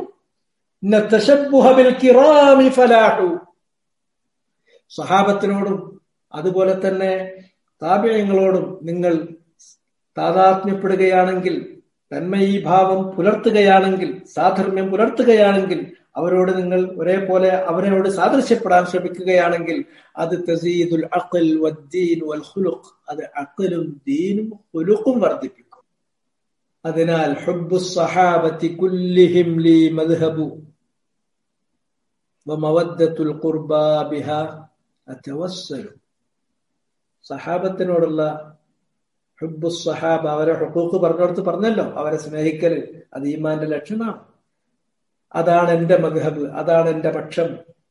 ഫലാഹു സഹാബത്തിനോടും അതുപോലെ തന്നെ താപയങ്ങളോടും നിങ്ങൾ താതാത്മ്യപ്പെടുകയാണെങ്കിൽ തന്മയീഭാവം പുലർത്തുകയാണെങ്കിൽ സാധർമ്മ്യം പുലർത്തുകയാണെങ്കിൽ അവരോട് നിങ്ങൾ ഒരേപോലെ അവരോട് സാദൃശ്യപ്പെടാൻ ശ്രമിക്കുകയാണെങ്കിൽ അത് തസീദുൽ അഖൽ വദ്ദീൻ വൽ ഖുലുഖ് അത് അഖലും ദീനും ഖുലുഖും വർദ്ധിപ്പിക്കും അതിനാൽ ഹുബ്ബു സഹാബത്തി കുല്ലിഹിം ലീ മദ്ഹബു വമവദ്ദത്തുൽ ഖുർബാ ബിഹാ അതവസ്സലു സഹാബത്തിനോടുള്ള ഹുബ്ബു സഹാബ അവരെ ഹുക്കൂക്ക് പറഞ്ഞോടത്ത് പറഞ്ഞല്ലോ അവരെ സ്നേഹിക്കല് അത് ഈമാന്റെ ലക്ഷണമാണ് അതാണ് എന്റെ മദ്ഹബ് അതാണ് എന്റെ പക്ഷം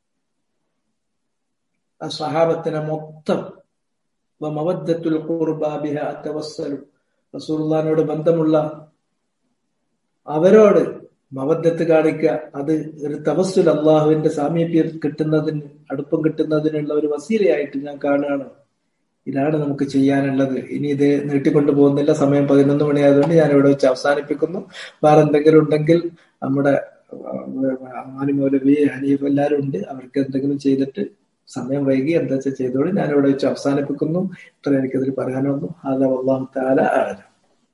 ആ സഹാബത്തിനെ മൊത്തം മവദ്ദത്തുൽ ഖുർബാബിഹ തവസ്സലു റസൂലുള്ളാഹിനോട് ബന്ധമുള്ള അവരോട് മവദ്ദത്ത് കാണിക്കുക അത് ഒരു തവസ്സുൽ അള്ളാഹുവിന്റെ സാമീപ്യം കിട്ടുന്നതിന് അടുപ്പം കിട്ടുന്നതിനുള്ള ഒരു വസീലയായിട്ട് ഞാൻ കാണുകയാണ് ഇതാണ് നമുക്ക് ചെയ്യാനുള്ളത് ഇനി ഇത് നീട്ടിക്കൊണ്ടു പോകുന്നില്ല സമയം പതിനൊന്ന് മണിയായതുകൊണ്ട് ഞാൻ ഇവിടെ വെച്ച് അവസാനിപ്പിക്കുന്നു വേറെ എന്തെങ്കിലും ഉണ്ടെങ്കിൽ നമ്മുടെ ആനിമൗലവി ഹനീഫ് എല്ലാവരും ഉണ്ട് അവർക്ക് എന്തെങ്കിലും ചെയ്തിട്ട് സമയം വൈകി എന്താ വെച്ചാൽ ചെയ്തോളൂ ഞാൻ ഇവിടെ വെച്ച് അവസാനിപ്പിക്കുന്നു ഇത്ര എനിക്കതിൽ പറയാനൊന്നും അല്ല അള്ളാഹു താല ആരാ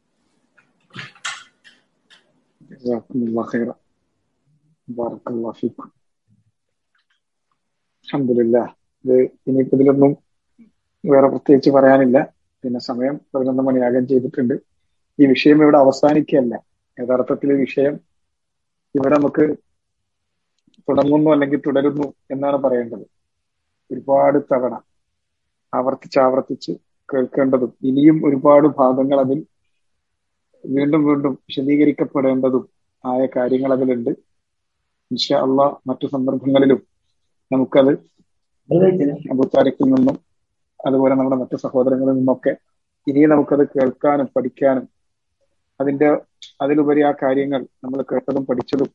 ഇത് ഇനിയിപ്പോ ഇതിലൊന്നും വേറെ പ്രത്യേകിച്ച് പറയാനില്ല പിന്നെ സമയം പതിനൊന്ന് മണിയാകാൻ ചെയ്തിട്ടുണ്ട് ഈ വിഷയം ഇവിടെ അവസാനിക്കുകയല്ല യഥാർത്ഥത്തിൽ ഈ വിഷയം ഇവിടെ നമുക്ക് തുടങ്ങുന്നു അല്ലെങ്കിൽ തുടരുന്നു എന്നാണ് പറയേണ്ടത് ഒരുപാട് തവണ ആവർത്തിച്ച് ആവർത്തിച്ച് കേൾക്കേണ്ടതും ഇനിയും ഒരുപാട് ഭാഗങ്ങൾ അതിൽ വീണ്ടും വീണ്ടും വിശദീകരിക്കപ്പെടേണ്ടതും ആയ കാര്യങ്ങൾ അതിലുണ്ട് ഇൻഷാ അള്ളാ മറ്റു സന്ദർഭങ്ങളിലും നമുക്കത് അബുത്താരിക്കിൽ നിന്നും അതുപോലെ നമ്മുടെ മറ്റു സഹോദരങ്ങളിൽ നിന്നൊക്കെ ഇനിയും നമുക്കത് കേൾക്കാനും പഠിക്കാനും അതിന്റെ അതിലുപരി ആ കാര്യങ്ങൾ നമ്മൾ കേട്ടതും പഠിച്ചതും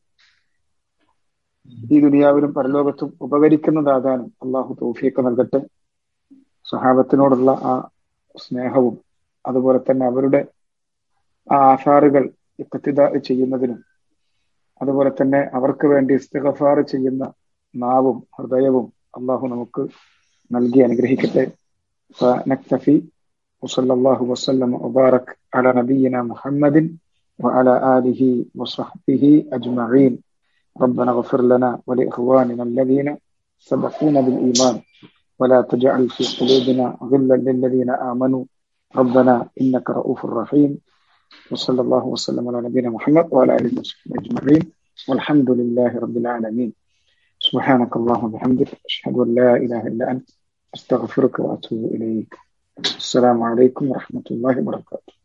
ഈ ദുനിയാവിലും പരലോകത്തും ഉപകരിക്കുന്നതാകാനും അള്ളാഹു തൗഫീഖ് നൽകട്ടെ സഹാബത്തിനോടുള്ള ആ സ്നേഹവും അതുപോലെ തന്നെ അവരുടെ ആ ആധാറുകൾ ഇക്കത്തിത ചെയ്യുന്നതിനും അതുപോലെ തന്നെ അവർക്ക് വേണ്ടി ഇസ്തഗഫാർ ചെയ്യുന്ന നാവും ഹൃദയവും അള്ളാഹു നമുക്ക് നൽകി അനുഗ്രഹിക്കട്ടെ فنكتفي وصلى الله وسلم وبارك على نبينا محمد وعلى آله وصحبه أجمعين ربنا اغفر لنا ولإخواننا الذين سبقونا بالإيمان ولا تجعل في قلوبنا غلا للذين آمنوا ربنا إنك رؤوف رحيم وصلى الله وسلم على نبينا محمد وعلى آله وصحبه أجمعين والحمد لله رب العالمين سبحانك اللهم وبحمدك أشهد أن لا إله إلا أنت أستغفرك وأتوب إليك السلام عليكم ورحمة الله وبركاته